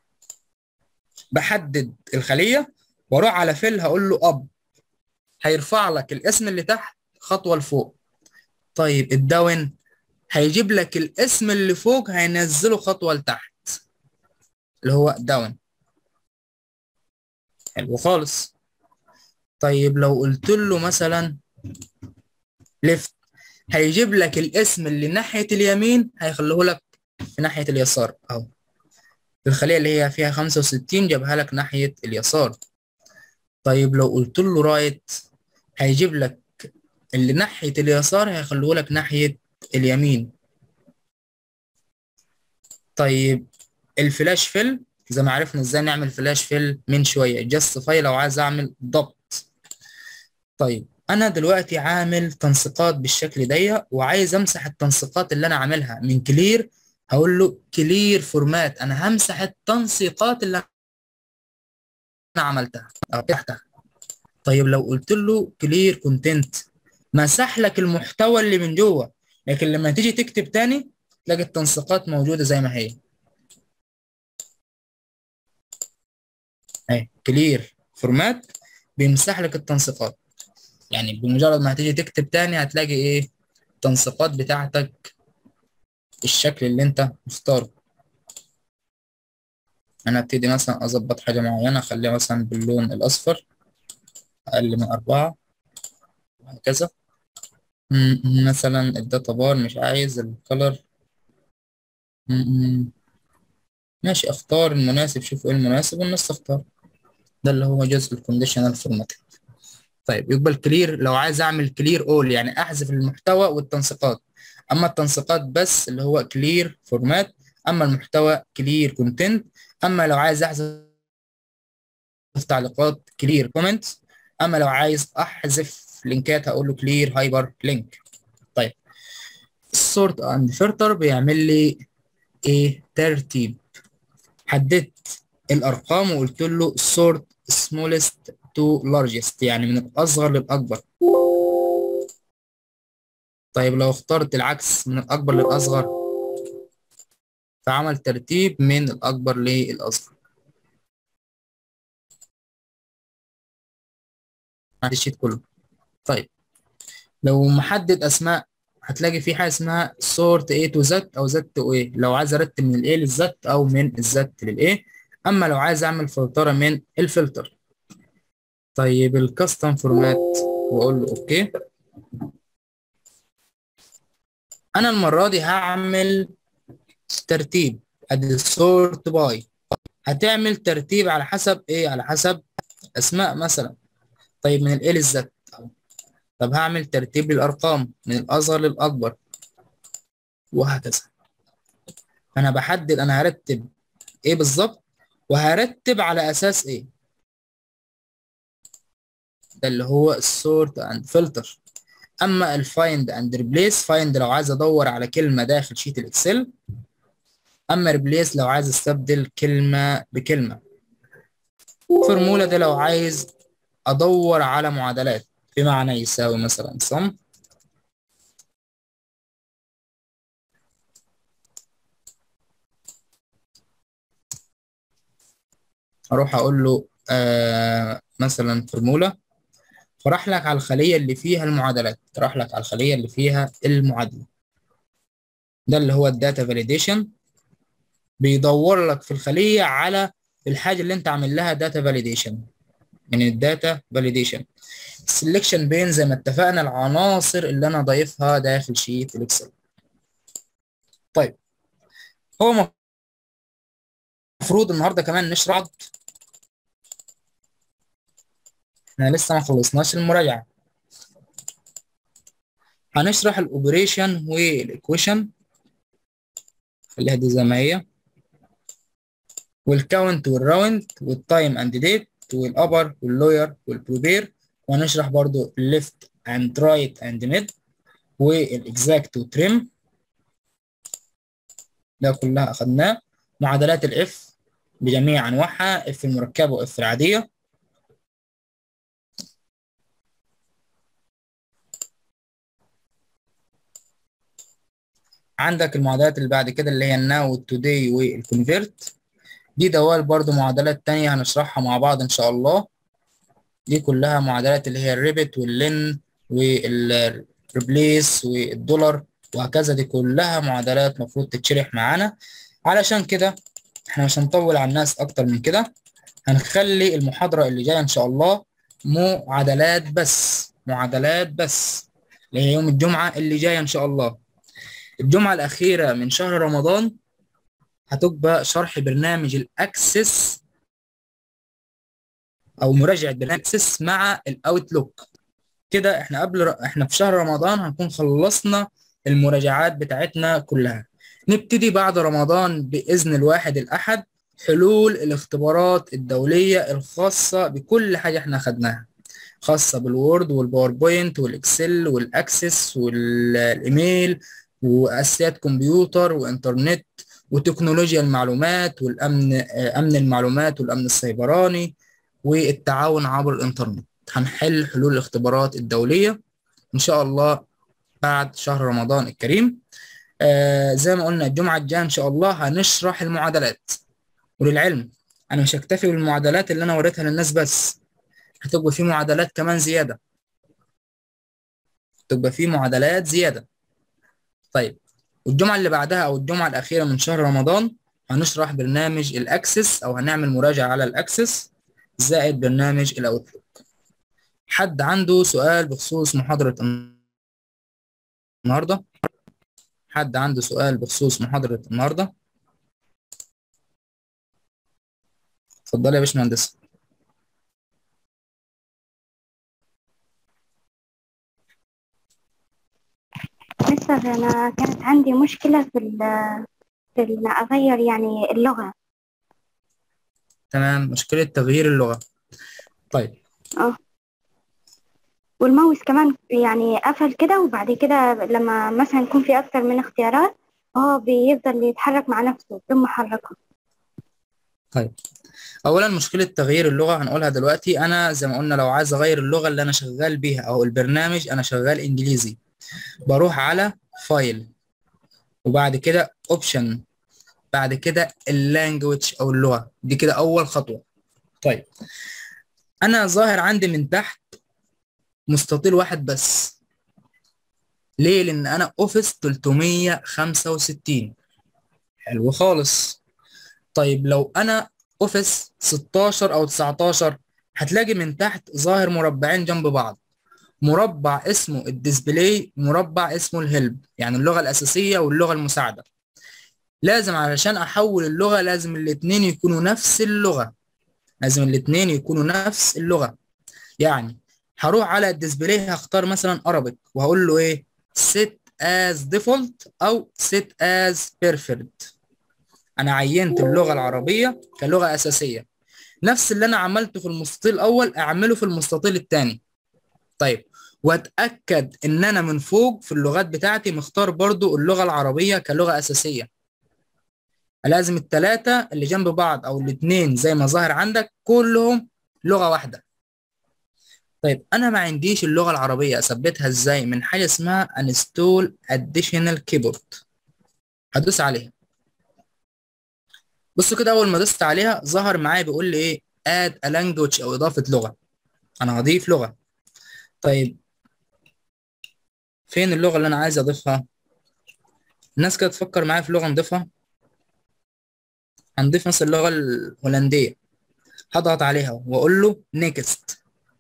بحدد الخلية واروح على فل هقول له اب هيرفع لك الاسم اللي تحت خطوة لفوق طيب الداون هيجيب لك الاسم اللي فوق هينزله خطوة لتحت اللي هو داون حلو خالص طيب لو قلت له مثلا ليفت هيجيب لك الاسم اللي ناحية اليمين هيخليه لك في ناحية اليسار اهو الخلية اللي هي فيها 65 جابها لك ناحية اليسار طيب لو قلت له رايت هيجيب لك اللي ناحية اليسار هيخليه لك ناحية اليمين طيب الفلاش فيل زي ما عرفنا ازاي نعمل فلاش فيل من شوية جاستيفاي لو عايز اعمل ضبط طيب انا دلوقتي عامل تنسيقات بالشكل ده وعايز امسح التنسيقات اللي انا عاملها من كلير هقول له كلير فورمات انا همسح التنسيقات اللي انا عملتها او تحتها طيب لو قلت له كلير كونتنت مسح لك المحتوى اللي من جوه لكن لما تيجي تكتب تاني تلاقي التنسيقات موجودة زي ما هي اهي كلير فورمات بيمسح لك التنسيقات يعني بمجرد ما هتيجي تكتب تاني هتلاقي ايه التنسيقات بتاعتك الشكل اللي انت مختاره انا ابتدي مثلا اظبط حاجة معينة اخليها مثلا باللون الاصفر اقل من اربعة وهكذا م- مثلا الداتا بار مش عايز الكلر ماشي اختار المناسب شوف ايه المناسب والناس تختار ده اللي هو جزء الكونديشنال فورماتنج طيب يبقى الكلير لو عايز اعمل كلير اول يعني احذف المحتوى والتنسيقات اما التنسيقات بس اللي هو كلير فورمات اما المحتوى كلير كونتنت اما لو عايز احذف تعليقات كلير كومنتس اما لو عايز احذف لينكات هقول له كلير هايبر لينك طيب السورت اند فلتر بيعمل لي ايه ترتيب حددت الارقام وقلت له sort smallest to largest يعني من الاصغر للاكبر طيب لو اخترت العكس من الاكبر للاصغر فعمل ترتيب من الاكبر للاصغر الشيت كله طيب لو محدد اسماء هتلاقي في حاجه اسمها sort A to Z او Z to A لو عايز ارتب من ال A لل Z او من ال Z لل A اما لو عايز اعمل فلتره من الفلتر طيب الكاستم فورمات واقول له اوكي انا المره دي هعمل ترتيب ادي sort by هتعمل ترتيب على حسب ايه على حسب اسماء مثلا طيب من ال A لل Z طب هعمل ترتيب للأرقام من الأصغر للأكبر وهكذا أنا بحدد أنا هرتب إيه بالظبط وهرتب على أساس إيه ده اللي هو السورت أند فلتر أما الفايند أند ريبليس فايند لو عايز أدور على كلمة داخل شيت الإكسل أما ريبليس لو عايز أستبدل كلمة بكلمة فورمولا ده لو عايز أدور على معادلات بمعنى يساوي مثلا sum اروح اقول له آه مثلا فورمولا فراح لك على الخليه اللي فيها المعادلات راح لك على الخليه اللي فيها المعادله ده اللي هو الداتا فاليديشن بيدور لك في الخليه على الحاجه اللي انت عامل لها داتا فاليديشن من الداتا فاليديشن السلكشن بين زي ما اتفقنا العناصر اللي انا ضايفها داخل شيت الاكسل طيب هو المفروض النهارده كمان نشرح احنا لسه ما خلصناش المراجعه هنشرح الاوبريشن والايكويشن خليها دي زي ما هي والكاونت والراوند والتايم اند ديت والابر واللوير والبروبير وهنشرح برضو left and right and mid والاكزاكت وتريم ده كلها اخدناه معادلات الاف بجميع انواعها اف المركبه واف العاديه عندك المعادلات اللي بعد كده اللي هي الناو والتوداي والكونفيرت دي دوال برضو معادلات تانية هنشرحها مع بعض ان شاء الله دي كلها معادلات اللي هي الريبت واللين والريبليس والدولار وهكذا دي كلها معادلات مفروض تتشرح معانا علشان كده احنا مش هنطول على الناس اكتر من كده هنخلي المحاضرة اللي جاية ان شاء الله معادلات بس معادلات بس اللي هي يوم الجمعة اللي جاية ان شاء الله الجمعة الأخيرة من شهر رمضان هتبقى شرح برنامج الأكسس او مراجعه برنامج اكسس مع الاوتلوك كده احنا قبل ر... احنا في شهر رمضان هنكون خلصنا المراجعات بتاعتنا كلها نبتدي بعد رمضان باذن الواحد الاحد حلول الاختبارات الدوليه الخاصه بكل حاجه احنا خدناها خاصه بالوورد والباوربوينت والاكسل والاكسس والايميل واساسيات كمبيوتر وانترنت وتكنولوجيا المعلومات والامن امن المعلومات والامن السيبراني والتعاون عبر الانترنت هنحل حلول الاختبارات الدولية ان شاء الله بعد شهر رمضان الكريم آه زي ما قلنا الجمعة الجاية ان شاء الله هنشرح المعادلات وللعلم انا مش هكتفي بالمعادلات اللي انا وريتها للناس بس هتبقى في معادلات كمان زيادة تبقى في معادلات زيادة طيب والجمعة اللي بعدها او الجمعة الأخيرة من شهر رمضان هنشرح برنامج الاكسس او هنعمل مراجعة على الاكسس زائد برنامج الاوتلوك حد عنده سؤال بخصوص محاضرة النهاردة حد عنده سؤال بخصوص محاضرة النهاردة اتفضلي يا باشمهندس مستر أنا كانت عندي مشكلة في ال في إن أغير يعني اللغة تمام مشكلة تغيير اللغة طيب اه والماوس كمان يعني قفل كده وبعد كده لما مثلا يكون في أكتر من اختيارات هو بيفضل يتحرك مع نفسه بدون ما أحركه طيب اولا مشكله تغيير اللغه هنقولها دلوقتي انا زي ما قلنا لو عايز اغير اللغه اللي انا شغال بيها او البرنامج انا شغال انجليزي بروح على فايل وبعد كده اوبشن بعد كده اللانجوج او اللغه دي كده اول خطوه طيب انا ظاهر عندي من تحت مستطيل واحد بس ليه لان انا اوفيس 365 حلو خالص طيب لو انا اوفيس 16 او 19 هتلاقي من تحت ظاهر مربعين جنب بعض مربع اسمه الديسبلاي مربع اسمه الهيلب يعني اللغة الأساسية واللغة المساعدة لازم علشان أحول اللغة لازم الاتنين يكونوا نفس اللغة لازم الاتنين يكونوا نفس اللغة يعني هروح على الديسبلاي هختار مثلا Arabic وهقول له ايه set as default أو set as preferred انا عينت اللغه العربيه كلغه اساسيه نفس اللي انا عملته في المستطيل الاول اعمله في المستطيل الثاني طيب واتاكد ان انا من فوق في اللغات بتاعتي مختار برضو اللغه العربيه كلغه اساسيه لازم الثلاثه اللي جنب بعض او الاثنين زي ما ظاهر عندك كلهم لغه واحده طيب انا ما عنديش اللغه العربيه اثبتها ازاي من حاجه اسمها install additional keyboard هدوس عليها بصوا كده اول ما دوست عليها ظهر معايا بيقول لي ايه add a language او اضافه لغه انا هضيف لغه طيب فين اللغه اللي انا عايز اضيفها الناس كده تفكر معايا في لغه نضيفها هنضيف مثلا اللغه الهولنديه هضغط عليها واقول له next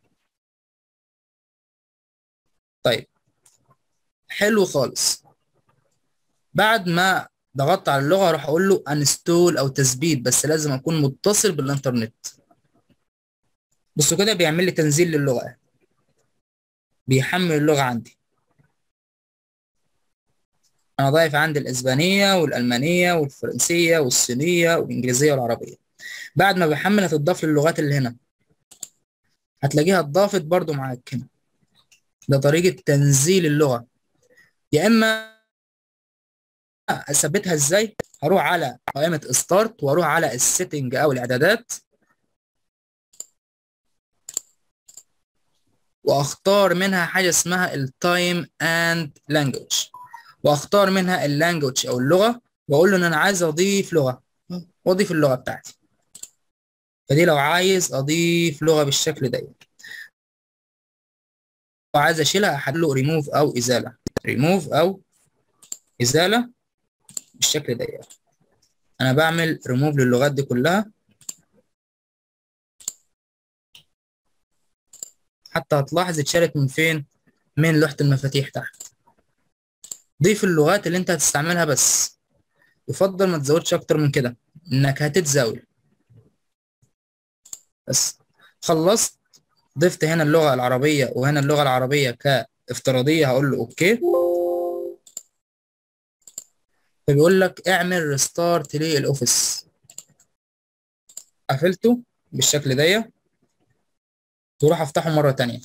طيب حلو خالص بعد ما ضغطت على اللغة اروح اقول له انستول او تثبيت بس لازم اكون متصل بالانترنت بصوا كده بيعمل لي تنزيل للغة بيحمل اللغة عندي انا ضايف عندي الاسبانية والالمانية والفرنسية والصينية والانجليزية والعربية بعد ما بيحمل هتضاف للغات اللي هنا هتلاقيها اتضافت برضو معاك هنا ده طريقة تنزيل اللغة يا اما اثبتها ازاي هروح على قائمه ستارت واروح على السيتنج او الاعدادات واختار منها حاجه اسمها التايم اند لانجوج واختار منها اللانجوج او اللغه واقول له ان انا عايز اضيف لغه واضيف اللغه بتاعتي فدي لو عايز اضيف لغه بالشكل ده وعايز اشيلها احدد له ريموف او ازاله ريموف او ازاله بالشكل ده يعني. انا بعمل ريموف للغات دي كلها حتى هتلاحظ اتشالت من فين من لوحة المفاتيح تحت ضيف اللغات اللي انت هتستعملها بس يفضل ما تزودش اكتر من كده انك هتتزاول بس خلصت ضفت هنا اللغة العربية وهنا اللغة العربية كافتراضية هقول له اوكي فبيقول لك اعمل ريستارت للاوفيس قفلته بالشكل ده تروح افتحه مرة تانية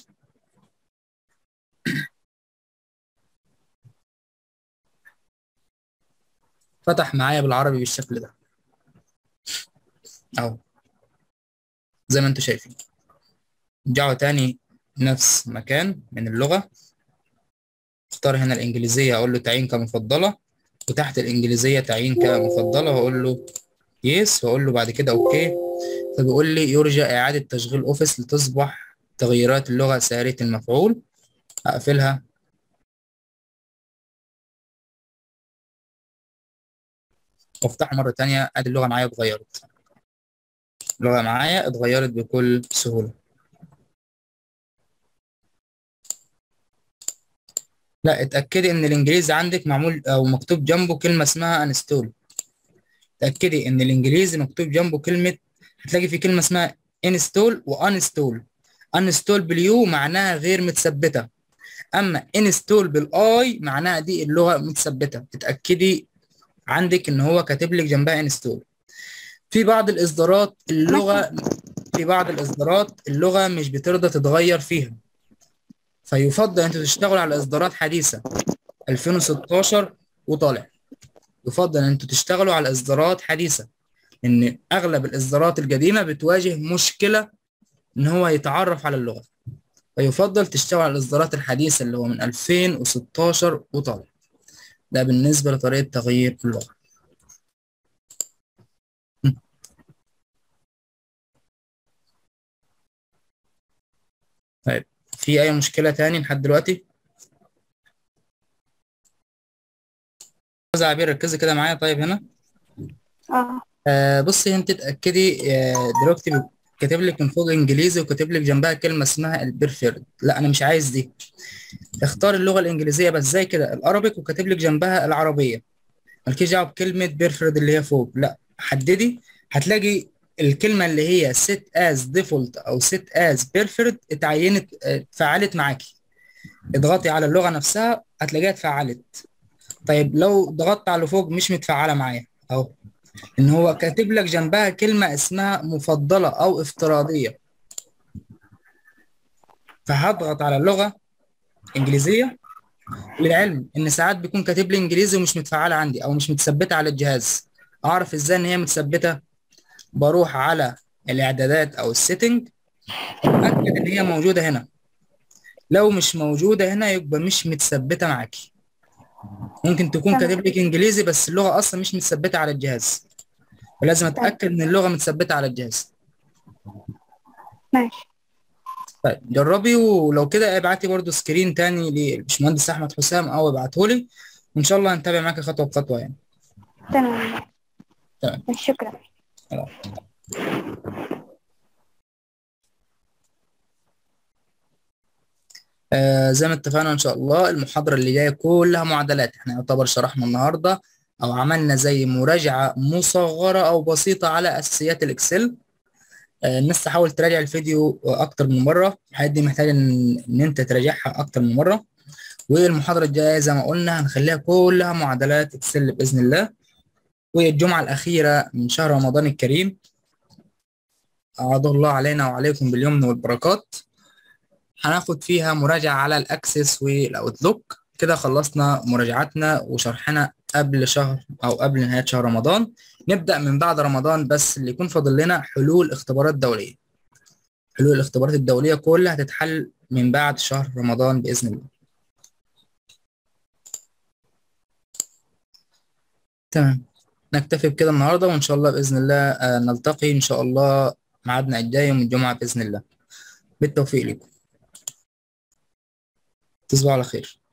فتح معايا بالعربي بالشكل ده اهو زي ما انتوا شايفين رجعوا تاني نفس مكان من اللغة اختار هنا الإنجليزية أقول له تعيين كمفضلة وتحت الإنجليزية تعيين كمفضلة وأقول له يس وأقول له بعد كده أوكي فبيقول لي يرجى إعادة تشغيل أوفيس لتصبح تغييرات اللغة سارية المفعول أقفلها وافتحه مرة تانية ادي اللغة معايا اتغيرت اللغة معايا اتغيرت بكل سهولة لا اتأكدي ان الانجليزي عندك معمول او مكتوب جنبه كلمة اسمها انستول اتأكدي ان الانجليزي مكتوب جنبه كلمة هتلاقي في كلمة اسمها انستول وانستول انستول باليو معناها غير متثبتة اما انستول بالاي معناها دي اللغة متثبتة اتأكدي عندك ان هو كاتب لك جنبها انستول في بعض الاصدارات اللغة في بعض الاصدارات اللغة مش بترضى تتغير فيها فيفضل انتوا تشتغلوا على اصدارات حديثة 2016 وطالع يفضل ان انتوا تشتغلوا على اصدارات حديثة ان اغلب الاصدارات القديمة بتواجه مشكلة ان هو يتعرف على اللغة فيفضل تشتغل على الاصدارات الحديثة اللي هو من 2016 وطالع ده بالنسبة لطريقة تغيير اللغة طيب في أي مشكلة تاني لحد دلوقتي؟ أستاذة عبير ركزي كده معايا طيب هنا اه آه بصي انت تأكدي آه دلوقتي بي- كاتب لك من فوق انجليزي وكاتب لك جنبها كلمة اسمها البرفيرد لا انا مش عايز دي اختار اللغة الانجليزية بس زي كده الارابيك وكاتب لك جنبها العربية مالكيش دعوة بكلمة بيرفيرد اللي هي فوق لا حددي هتلاقي الكلمة اللي هي set as default او set as preferred اتعينت اه، اتفعلت معاكي اضغطي على اللغة نفسها هتلاقيها اتفعلت طيب لو ضغطت على اللي فوق مش متفعلة معايا اهو ان هو كاتب لك جنبها كلمة اسمها مفضلة او افتراضية فهضغط على اللغة انجليزية للعلم ان ساعات بيكون كاتب لي انجليزي ومش متفعلة عندي او مش متثبتة على الجهاز اعرف ازاي ان هي متثبتة بروح على الاعدادات او السيتنج اتاكد ان هي موجودة هنا لو مش موجودة هنا يبقى مش متثبتة معاكي ممكن تكون تمام. كاتب لك انجليزي بس اللغة اصلا مش متثبتة على الجهاز فلازم اتاكد ان اللغة متثبتة على الجهاز ماشي طيب جربي ولو كده ابعتي برضو سكرين تاني للباشمهندس احمد حسام او ابعته لي وان شاء الله هنتابع معاكي خطوه بخطوه يعني تمام تمام. شكرا آه زي ما اتفقنا ان شاء الله المحاضره اللي جايه كلها معادلات احنا يعتبر شرحنا النهارده او عملنا زي مراجعه مصغره او بسيطه على اساسيات الاكسل آه الناس تحاول تراجع الفيديو اكتر من مره الحاجات دي محتاجه ان إن انت تراجعها اكتر من مره والمحاضره الجايه زي ما قلنا هنخليها كلها معادلات اكسل باذن الله والجمعه الاخيره من شهر رمضان الكريم أعاد الله علينا وعليكم باليمن والبركات هناخد فيها مراجعة على الأكسس والأوتلوك كده خلصنا مراجعتنا وشرحنا قبل شهر أو قبل نهاية شهر رمضان نبدأ من بعد رمضان بس اللي يكون فاضل لنا حلول اختبارات دولية حلول الاختبارات الدولية كلها هتتحل من بعد شهر رمضان بإذن الله تمام نكتفي بكده النهاردة وإن شاء الله بإذن الله آه، نلتقي إن شاء الله ميعادنا الجاي يوم الجمعة بإذن الله بالتوفيق لكم تصبحوا على خير